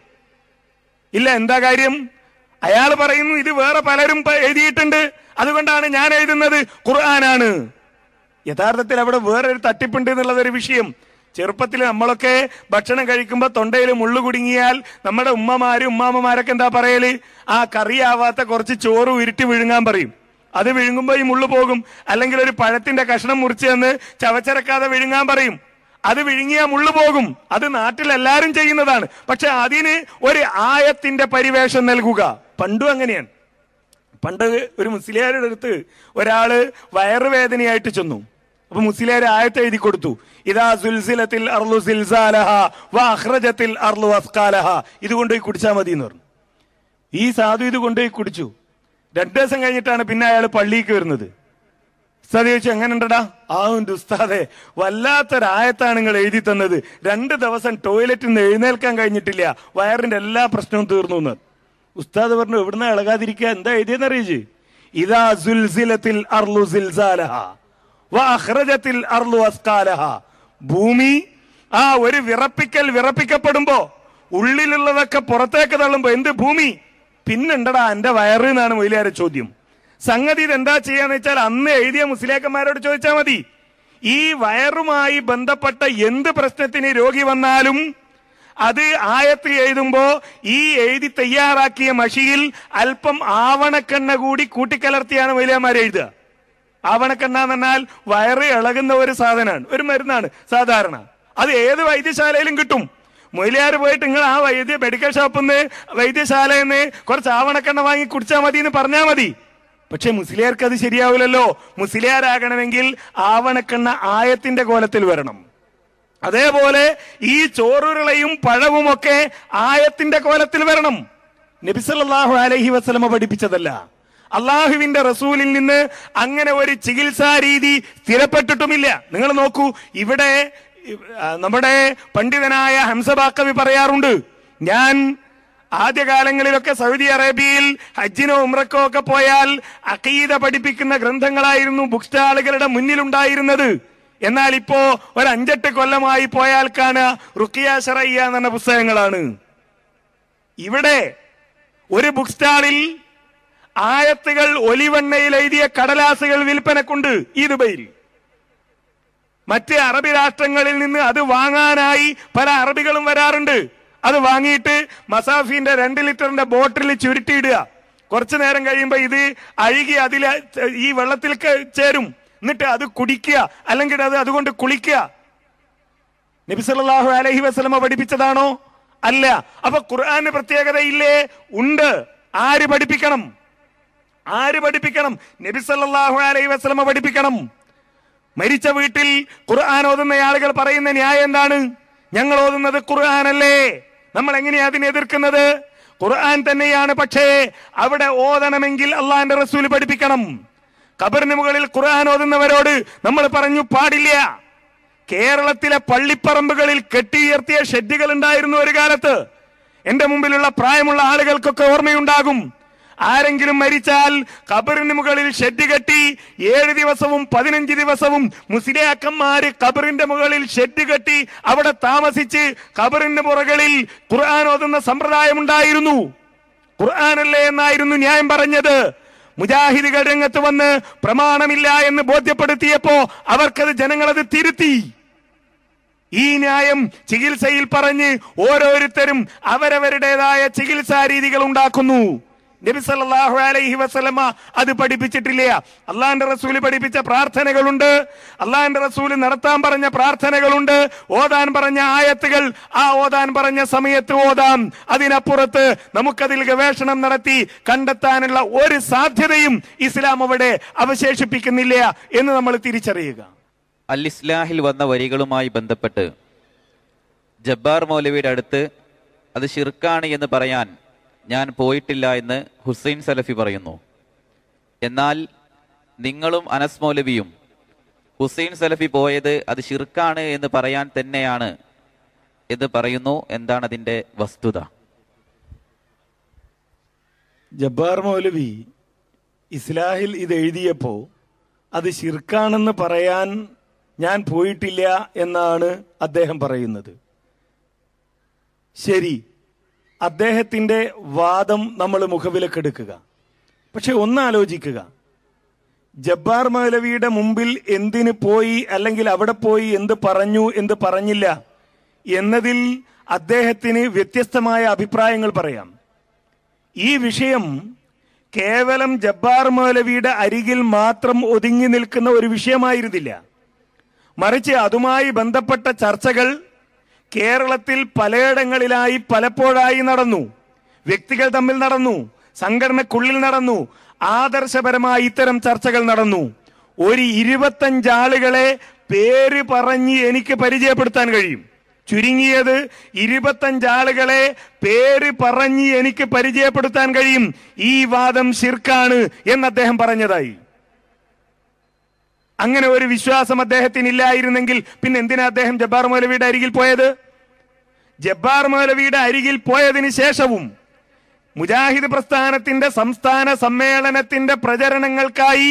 ഇല്ല എന്താ കാര്യം അയാൾ പറയുന്നു ഇത് വേറെ പലരും പ- എഴുതിയിട്ടുണ്ട് അതുകൊണ്ടാണ് ഞാൻ എഴുതുന്നത് ഖുർആനാണ് യഥാർത്ഥത്തിൽ അവിടെ വേറൊരു തട്ടിപ്പുണ്ട് എന്നുള്ളത് ഒരു വിഷയം ചെറുപ്പത്തിൽ നമ്മളൊക്കെ ഭക്ഷണം കഴിക്കുമ്പോൾ തൊണ്ടയിൽ മുള്ളു കുടുങ്ങിയാൽ നമ്മുടെ ഉമ്മമാര് ഉമ്മാമ്മമാരൊക്കെ എന്താ പറയല് ആ കറിയാവാത്ത കുറച്ച് ചോറ് ഉരുട്ടി വിഴുങ്ങാൻ പറയും അത് വിഴുങ്ങുമ്പോൾ ഈ മുള്ളു പോകും അല്ലെങ്കിൽ ഒരു പഴത്തിന്റെ കഷ്ണം മുറിച്ച് തന്ന് ചവച്ചരക്കാതെ വിഴുങ്ങാൻ പറയും അത് വിഴുങ്ങിയ മുള്ളു പോകും അത് നാട്ടിൽ എല്ലാവരും ചെയ്യുന്നതാണ് പക്ഷെ അതിന് ഒരു ആയത്തിന്റെ പരിവേഷം നൽകുക പണ്ടും അങ്ങനെയാണ് പണ്ട് ഒരു മുസ്ലിയാരുടെ അടുത്ത് ഒരാള് വയറുവേദനയായിട്ട് ചെന്നു അപ്പൊ മുസ്ലിയാർ ആയത്ത് എഴുതി കൊടുത്തു ഇതാ സുൽസിലത്തിൽ അർലു സിൽസാലഹ വ അഹ്റജത്തിൽ അർലു അസ്കാലഹ ഇത് കൊണ്ടുപോയി കുടിച്ചാൽ മതി എന്ന് പറഞ്ഞു ഈ സാധു ഇത് കൊണ്ടുപോയി കുടിച്ചു രണ്ടു ദിവസം കഴിഞ്ഞിട്ടാണ് പിന്നെ അയാൾ പള്ളിക്ക് വരുന്നത് ഉസ്താദ് ചോദിച്ചു എങ്ങനെ ഉണ്ടടാ ആ ഉണ്ട് ഉസ്താദെ വല്ലാത്തൊരായത്താണ് നിങ്ങൾ എഴുതി തന്നത് രണ്ട് ദിവസം ടോയ്ലറ്റിൽ നിന്ന് എഴുന്നേൽക്കാൻ കഴിഞ്ഞിട്ടില്ല വയറിന്റെ എല്ലാ പ്രശ്നവും തീർന്നു എന്ന് ഉസ്താദ് പറഞ്ഞു എവിടുന്ന ഇളകാതിരിക്കുക എന്താ എഴുതിയെന്ന് അറിയിച്ച് ഇതാ സുൽസിലത്തിൽ അർലു സിൽസാലഹ വ അഖ്റജത്തിൽ അർലു അസ്കാലഹ ഭൂമി ആ ഒരു വിറപ്പിക്കൽ വിറപ്പിക്കപ്പെടുമ്പോ ഉള്ളിലുള്ളതൊക്കെ പുറത്തേക്ക് തള്ളുമ്പോ എന്ത് ഭൂമി പിന്നെണ്ടടാ എന്റെ വയറ് എന്നാണ് മൊയിലാരെ ചോദ്യം സംഗതി ഇത് എന്താ ചെയ്യാന്ന് വെച്ചാൽ അന്ന് എഴുതിയ മുസ്ലിയാക്കന്മാരോട് ചോദിച്ചാൽ മതി ഈ വയറുമായി ബന്ധപ്പെട്ട എന്ത് പ്രശ്നത്തിന് രോഗി വന്നാലും അത് ആയത്ത് എഴുതുമ്പോ ഈ എഴുതി തയ്യാറാക്കിയ മഷിയിൽ അല്പം ആവണക്കെണ്ണ കൂടി കൂട്ടിക്കലർത്തിയാണ് മൊയിലാമാർ എഴുതുക ആവണക്കെണ്ണ എന്ന് പറഞ്ഞാൽ വയറ് ഇളകുന്ന ഒരു സാധനമാണ് ഒരു മരുന്നാണ് സാധാരണ അത് ഏത് വൈദ്യശാലയിലും കിട്ടും മൊയിലാർ പോയിട്ട് നിങ്ങൾ ആ വൈദ്യ മെഡിക്കൽ ഷോപ്പിൽ നിന്ന് വൈദ്യശാലയിൽ നിന്ന് കുറച്ച് ആവണക്കെണ്ണ വാങ്ങി കുടിച്ചാൽ മതി എന്ന് പറഞ്ഞാൽ മതി പക്ഷെ മുസ്ലിയാർക്ക് അത് ശരിയാവില്ലല്ലോ മുസ്ലിയാരാകണമെങ്കിൽ ആവണക്കെണ്ണ ആയത്തിന്റെ കോലത്തിൽ വരണം അതേപോലെ ഈ ചോറുരുളയും പഴവുമൊക്കെ ആയത്തിന്റെ കോലത്തിൽ വരണം നബിസല്ലാഹു അലഹി വസ്ലമ പഠിപ്പിച്ചതല്ല അള്ളാഹുവിന്റെ റസൂലിൽ നിന്ന് അങ്ങനെ ഒരു ചികിത്സാ രീതി സ്ഥിരപ്പെട്ടിട്ടുമില്ല നിങ്ങൾ നോക്കൂ ഇവിടെ ആ, നമ്മുടെ പണ്ഡിതനായ ഹംസബാക്കവി പറയാറുണ്ട് ഞാൻ ആദ്യകാലങ്ങളിലൊക്കെ സൗദി അറേബ്യയിൽ ഹജ്ജിനോ ഉമ്രക്കോ ഒക്കെ പോയാൽ അഖീദ പഠിപ്പിക്കുന്ന ഗ്രന്ഥങ്ങളായിരുന്നു ബുക്ക് സ്റ്റാളുകളുടെ മുന്നിലുണ്ടായിരുന്നത് എന്നാൽ ഇപ്പോ ഒരു അഞ്ചെട്ട് കൊല്ലമായി പോയാൽ കാണുക റുക്കിയ ഷറയ്യ എന്ന് പറഞ്ഞ പുസ്തകങ്ങളാണ് ഇവിടെ ഒരു ബുക്ക് സ്റ്റാളിൽ ആയത്തുകൾ ഒലിവെണ്ണയിൽ എഴുതിയ കടലാസുകൾ വിൽപ്പനക്കുണ്ട് ഈ ദുബൈയിൽ മറ്റ് അറബി രാഷ്ട്രങ്ങളിൽ നിന്ന് അത് വാങ്ങാനായി പല അറബികളും വരാറുണ്ട് അത് വാങ്ങിയിട്ട് മസാഫിന്റെ രണ്ട് ലിറ്ററിന്റെ ബോട്ടിൽ ചുരുട്ടിയിടുക കുറച്ചു നേരം കഴിയുമ്പോൾ ഇത് അഴുകി അതിൽ ഈ വെള്ളത്തിൽ ക- ചേരും എന്നിട്ട് അത് കുടിക്കുക അല്ലെങ്കിൽ അത് അതുകൊണ്ട് കുളിക്കുക നബി സല്ലല്ലാഹു അലൈഹി വസല്ലമ പഠിപ്പിച്ചതാണോ അല്ല അപ്പൊ ഖുർആന് പ്രത്യേകതയില്ലേ ഉണ്ട് ആര് പഠിപ്പിക്കണം ആര് പഠിപ്പിക്കണം നബി സല്ലല്ലാഹു അലൈഹി വസല്ലമ പഠിപ്പിക്കണം മരിച്ച വീട്ടിൽ ഖുർആൻ ഓതുന്ന ആളുകൾ പറയുന്ന ന്യായം എന്താണ് ഞങ്ങൾ ഓതുന്നത് ഖുർആനല്ലേ നമ്മൾ എങ്ങനെയാ അതിനെ എതിർക്കുന്നത് ഖുർആൻ തന്നെയാണ് പക്ഷേ അവിടെ ഓതണമെങ്കിൽ അള്ളാന്റെ റസൂൽ പഠിപ്പിക്കണം ഖബറിന് മുകളിൽ ഖുർആൻ ഓതുന്നവരോട് നമ്മൾ പറഞ്ഞു പാടില്ല കേരളത്തിലെ പള്ളിപ്പറമ്പുകളിൽ കെട്ടിയുയർത്തിയ ഷെഡുകൾ ഉണ്ടായിരുന്നു ഒരു കാലത്ത് എന്റെ മുമ്പിലുള്ള പ്രായമുള്ള ആളുകൾക്കൊക്കെ ഓർമ്മയുണ്ടാകും ആരെങ്കിലും മരിച്ചാൽ ഖബറിന് മുകളിൽ ഷെഡ് കെട്ടി ഏഴ് ദിവസവും പതിനഞ്ച് ദിവസവും മുസ്ലിയാക്കന്മാര് ഖബറിന്റെ മുകളിൽ ഷെഡ് കെട്ടി അവിടെ താമസിച്ച് ഖബറിന്റെ പുറകളിൽ ഖുർആൻ ഓതുന്ന സമ്പ്രദായം ഉണ്ടായിരുന്നു ഖുർആനല്ലേ എന്നായിരുന്നു ന്യായം പറഞ്ഞത് മുജാഹിദുകൾ രംഗത്ത് വന്ന് പ്രമാണമില്ല എന്ന് ബോധ്യപ്പെടുത്തിയപ്പോ അവർക്കത് ജനങ്ങളത് തിരുത്തി ഈ ന്യായം ചികിത്സയിൽ പറഞ്ഞ് ഓരോരുത്തരും അവരവരുടേതായ ചികിത്സാ രീതികൾ ഉണ്ടാക്കുന്നു നബി സല്ലല്ലാഹു അലൈഹി വസല്ലമ അത് പഠിപ്പിച്ചിട്ടില്ല അള്ളാന്റെ റസൂല് പഠിപ്പിച്ച പ്രാർത്ഥനകളുണ്ട് അള്ളാന്റെ റസൂല് നടത്താൻ പറഞ്ഞ പ്രാർത്ഥനകളുണ്ട് ഓതാൻ പറഞ്ഞ ആയത്തുകൾ ആ ഓതാൻ പറഞ്ഞ സമയത്ത് ഓതാം അതിനപ്പുറത്ത് നമുക്കതിൽ ഗവേഷണം നടത്തി കണ്ടെത്താനുള്ള ഒരു സാധ്യതയും ഇസ്ലാം അവിടെ അവശേഷിപ്പിക്കുന്നില്ല എന്ന് നമ്മൾ തിരിച്ചറിയുക അൽ ഇസ്ലാഹിൽ വന്ന വരികളുമായി ബന്ധപ്പെട്ട് ജബ്ബാർ മൗലവിയുടെ അടുത്ത് അത് ഷിർക്കാണ് എന്ന് പറയാൻ ഞാൻ പോയിട്ടില്ല എന്ന് ഹുസൈൻ സലഫി പറയുന്നു എന്നാൽ നിങ്ങളും അനസ് മൗലവിയും ഹുസൈൻ സലഫി പോയത് അത് ഷിർക്കാണ് എന്ന് പറയാൻ തന്നെയാണ് എന്ന് പറയുന്നു എന്താണ് അതിന്റെ വസ്തുത ജബ്ബാർ മൗലവി ഇസ്ലാഹിൽ ഇത് എഴുതിയപ്പോ അത് ശിർക്കാണെന്ന് പറയാൻ ഞാൻ പോയിട്ടില്ല എന്നാണ് അദ്ദേഹം പറയുന്നത് ശരി അദ്ദേഹത്തിന്റെ വാദം നമ്മൾ മുഖവിലക്കെടുക്കുക പക്ഷെ ഒന്ന് ആലോചിക്കുക ജബ്ബാർ മൗലവിയുടെ മുമ്പിൽ എന്തിന് പോയി അല്ലെങ്കിൽ അവിടെ പോയി എന്ത് പറഞ്ഞു എന്ത് പറഞ്ഞില്ല എന്നതിൽ അദ്ദേഹത്തിന് വ്യത്യസ്തമായ അഭിപ്രായങ്ങൾ പറയാം ഈ വിഷയം കേവലം ജബ്ബാർ മൗലവിയുടെ അരികിൽ മാത്രം ഒതുങ്ങി നിൽക്കുന്ന ഒരു വിഷയമായിരുന്നില്ല മറിച്ച് അതുമായി ബന്ധപ്പെട്ട ചർച്ചകൾ കേരളത്തിൽ പലയിടങ്ങളിലായി പലപ്പോഴായി നടന്നു വ്യക്തികൾ തമ്മിൽ നടന്നു സംഘടനക്കുള്ളിൽ നടന്നു ആദർശപരമായി ഇത്തരം ചർച്ചകൾ നടന്നു ഒരു ഇരുപത്തഞ്ചാളുകളെ പേര് പറഞ്ഞ് എനിക്ക് പരിചയപ്പെടുത്താൻ കഴിയും ചുരുങ്ങിയത് ഇരുപത്തഞ്ചാളുകളെ പേര് പറഞ്ഞ് എനിക്ക് പരിചയപ്പെടുത്താൻ കഴിയും ഈ വാദം ശിർക്കാണ് എന്ന് അദ്ദേഹം പറഞ്ഞതായി അങ്ങനെ ഒരു വിശ്വാസം അദ്ദേഹത്തിന് ഇല്ലായിരുന്നെങ്കിൽ പിന്നെ എന്തിനാ അദ്ദേഹം ജബ്ബാർ മൗലവിയുടെ അരികിൽ പോയത് ജബ്ബാർ മൗലവിയുടെ അരികിൽ പോയതിന് ശേഷവും മുജാഹിദ് പ്രസ്ഥാനത്തിന്റെ സംസ്ഥാന സമ്മേളനത്തിന്റെ പ്രചരണങ്ങൾക്കായി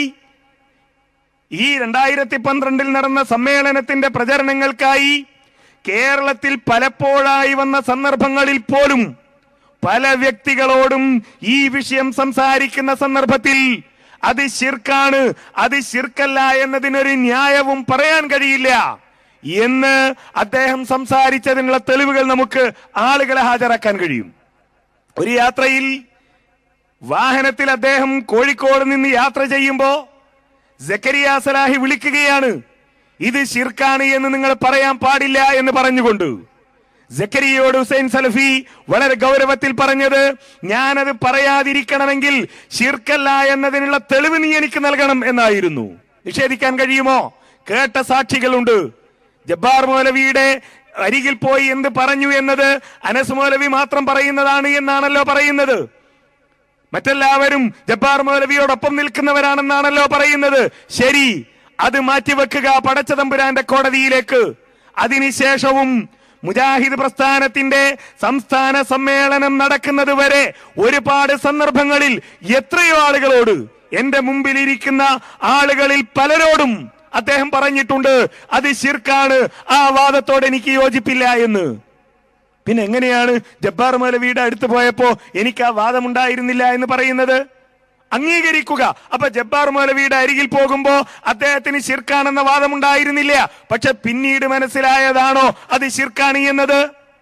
ഈ രണ്ടായിരത്തി പന്ത്രണ്ടിൽ നടന്ന സമ്മേളനത്തിന്റെ പ്രചരണങ്ങൾക്കായി കേരളത്തിൽ പലപ്പോഴായി വന്ന സന്ദർഭങ്ങളിൽ പോലും പല വ്യക്തികളോടും ഈ വിഷയം സംസാരിക്കുന്ന സന്ദർഭത്തിൽ അത് ശിർക്കാണ് അത് ശിർക്കല്ല എന്നതിനൊരു ന്യായവും പറയാൻ കഴിയില്ല എന്ന് അദ്ദേഹം സംസാരിച്ചതിനുള്ള തെളിവുകൾ നമുക്ക് ആളുകളെ ഹാജരാക്കാൻ കഴിയും ഒരു യാത്രയിൽ വാഹനത്തിൽ അദ്ദേഹം കോഴിക്കോട് നിന്ന് യാത്ര ചെയ്യുമ്പോ ജക്കരിയ സലാഹി വിളിക്കുകയാണ് ഇത് ഷിർക്കാണ് എന്ന് നിങ്ങൾ പറയാൻ പാടില്ല എന്ന് പറഞ്ഞുകൊണ്ട് ജക്കരിയോട് ഹുസൈൻ സലഫി വളരെ ഗൗരവത്തിൽ പറഞ്ഞത് ഞാനത് പറയാതിരിക്കണമെങ്കിൽ ഷിർക്കല്ല എന്നതിനുള്ള തെളിവ് നീ എനിക്ക് നൽകണം എന്നായിരുന്നു നിഷേധിക്കാൻ കഴിയുമോ കേട്ട സാക്ഷികളുണ്ട് ജബ്ബാർ മൗലവിയുടെ അരികിൽ പോയി എന്ത് പറഞ്ഞു എന്നത് അനസ് മൗലവി മാത്രം പറയുന്നതാണ് എന്നാണല്ലോ പറയുന്നത് മറ്റെല്ലാവരും ജബ്ബാർ മൗലവിയോടൊപ്പം നിൽക്കുന്നവരാണെന്നാണല്ലോ പറയുന്നത് ശരി അത് മാറ്റിവെക്കുക പടച്ചതമ്പുരാന്റെ കോടതിയിലേക്ക് അതിനുശേഷവും മുജാഹിദ് പ്രസ്ഥാനത്തിന്റെ സംസ്ഥാന സമ്മേളനം നടക്കുന്നത് വരെ ഒരുപാട് സന്ദർഭങ്ങളിൽ എത്രയോ ആളുകളോട് എന്റെ മുമ്പിലിരിക്കുന്ന ആളുകളിൽ പലരോടും അദ്ദേഹം പറഞ്ഞിട്ടുണ്ട് അത് ശിർക്കാണ് ആ വാദത്തോട് എനിക്ക് യോജിപ്പില്ല എന്ന് പിന്നെ എങ്ങനെയാണ് ജബ്ബാർ മൗലവിയുടെ അടുത്ത് പോയപ്പോ എനിക്ക് ആ വാദമുണ്ടായിരുന്നില്ല എന്ന് പറയുന്നത് അംഗീകരിക്കുക അപ്പൊ ജബ്ബാർ മൗലവിയുടെ അരികിൽ പോകുമ്പോ അദ്ദേഹത്തിന് ശിർക്കാണെന്ന വാദമുണ്ടായിരുന്നില്ല പക്ഷെ പിന്നീട് മനസ്സിലായതാണോ അത് ശിർക്കാണ് എന്നത്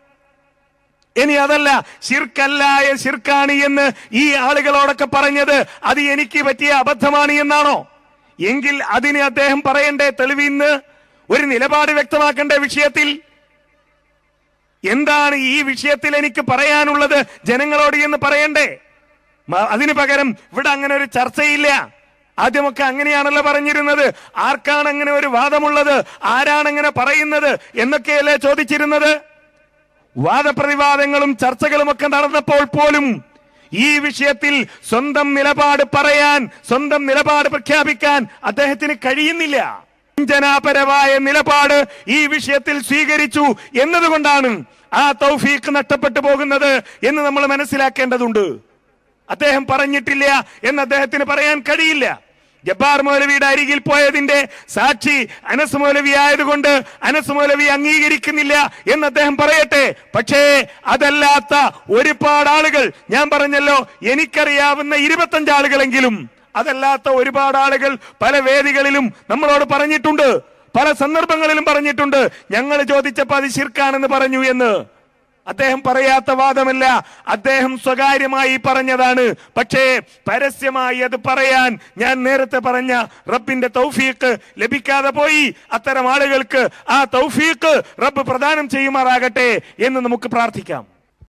ഇനി അതല്ല ശിർക്കല്ലായ ശിർക്കാണ് എന്ന് ഈ ആളുകളോടൊക്കെ പറഞ്ഞത് അത് എനിക്ക് പറ്റിയ അബദ്ധമാണ് എന്നാണോ എങ്കിൽ അതിന് അദ്ദേഹം പറയണ്ടേ തെളിവിന്ന് ഒരു നിലപാട് വ്യക്തമാക്കേണ്ട വിഷയത്തിൽ എന്താണ് ഈ വിഷയത്തിൽ എനിക്ക് പറയാനുള്ളത് ജനങ്ങളോട് എന്ന് പറയണ്ടേ മ- അതിനു പകരം ഇവിടെ അങ്ങനെ ഒരു ചർച്ചയില്ല ആദ്യമൊക്കെ അങ്ങനെയാണല്ലോ പറഞ്ഞിരുന്നത് ആർക്കാണ് അങ്ങനെ ഒരു വാദമുള്ളത് ആരാണ് അങ്ങനെ പറയുന്നത് എന്നൊക്കെയല്ലേ ചോദിച്ചിരുന്നത് വാദപ്രതിവാദങ്ങളും ചർച്ചകളും ഒക്കെ നടന്നപ്പോൾ പോലും ഈ വിഷയത്തിൽ സ്വന്തം നിലപാട് പറയാൻ സ്വന്തം നിലപാട് പ്രഖ്യാപിക്കാൻ അദ്ദേഹത്തിന് കഴിയുന്നില്ല വഞ്ചനാപരമായ നിലപാട് ഈ വിഷയത്തിൽ സ്വീകരിച്ചു എന്നതുകൊണ്ടാണ് ആ തൗഫീഖ് നഷ്ടപ്പെട്ടു പോകുന്നത് എന്ന് നമ്മൾ മനസ്സിലാക്കേണ്ടതുണ്ട് അദ്ദേഹം പറഞ്ഞിട്ടില്ല എന്ന് അദ്ദേഹത്തിന് പറയാൻ കഴിയില്ല ജബ്ബാർ മൗലവിയുടെ അരികിൽ പോയതിന്റെ സാക്ഷി അനസ് മൗലവി ആയതുകൊണ്ട് അനസ് മൗലവി അംഗീകരിക്കുന്നില്ല എന്ന് അദ്ദേഹം പറയട്ടെ പക്ഷേ അതല്ലാത്ത ഒരുപാട് ആളുകൾ ഞാൻ പറഞ്ഞല്ലോ എനിക്കറിയാവുന്ന ഇരുപത്തഞ്ച് ആളുകളെങ്കിലും അതല്ലാത്ത ഒരുപാട് ആളുകൾ പല വേദികളിലും നമ്മളോട് പറഞ്ഞിട്ടുണ്ട് പല സന്ദർഭങ്ങളിലും പറഞ്ഞിട്ടുണ്ട് ഞങ്ങൾ ചോദിച്ചപ്പോൾ അത് ശിർക്കാണെന്ന് പറഞ്ഞു എന്ന് അദ്ദേഹം പറയാത്ത വാദമല്ല അദ്ദേഹം സ്വകാര്യമായി പറഞ്ഞതാണ് പക്ഷേ പരസ്യമായി അത് പറയാൻ ഞാൻ നേരത്തെ പറഞ്ഞ റബ്ബിന്റെ തൗഫീഖ് ലഭിക്കാതെ പോയി അത്തരം ആളുകൾക്ക് ആ തൗഫീഖ് റബ്ബ് പ്രദാനം ചെയ്യുമാറാകട്ടെ എന്ന് നമുക്ക് പ്രാർത്ഥിക്കാം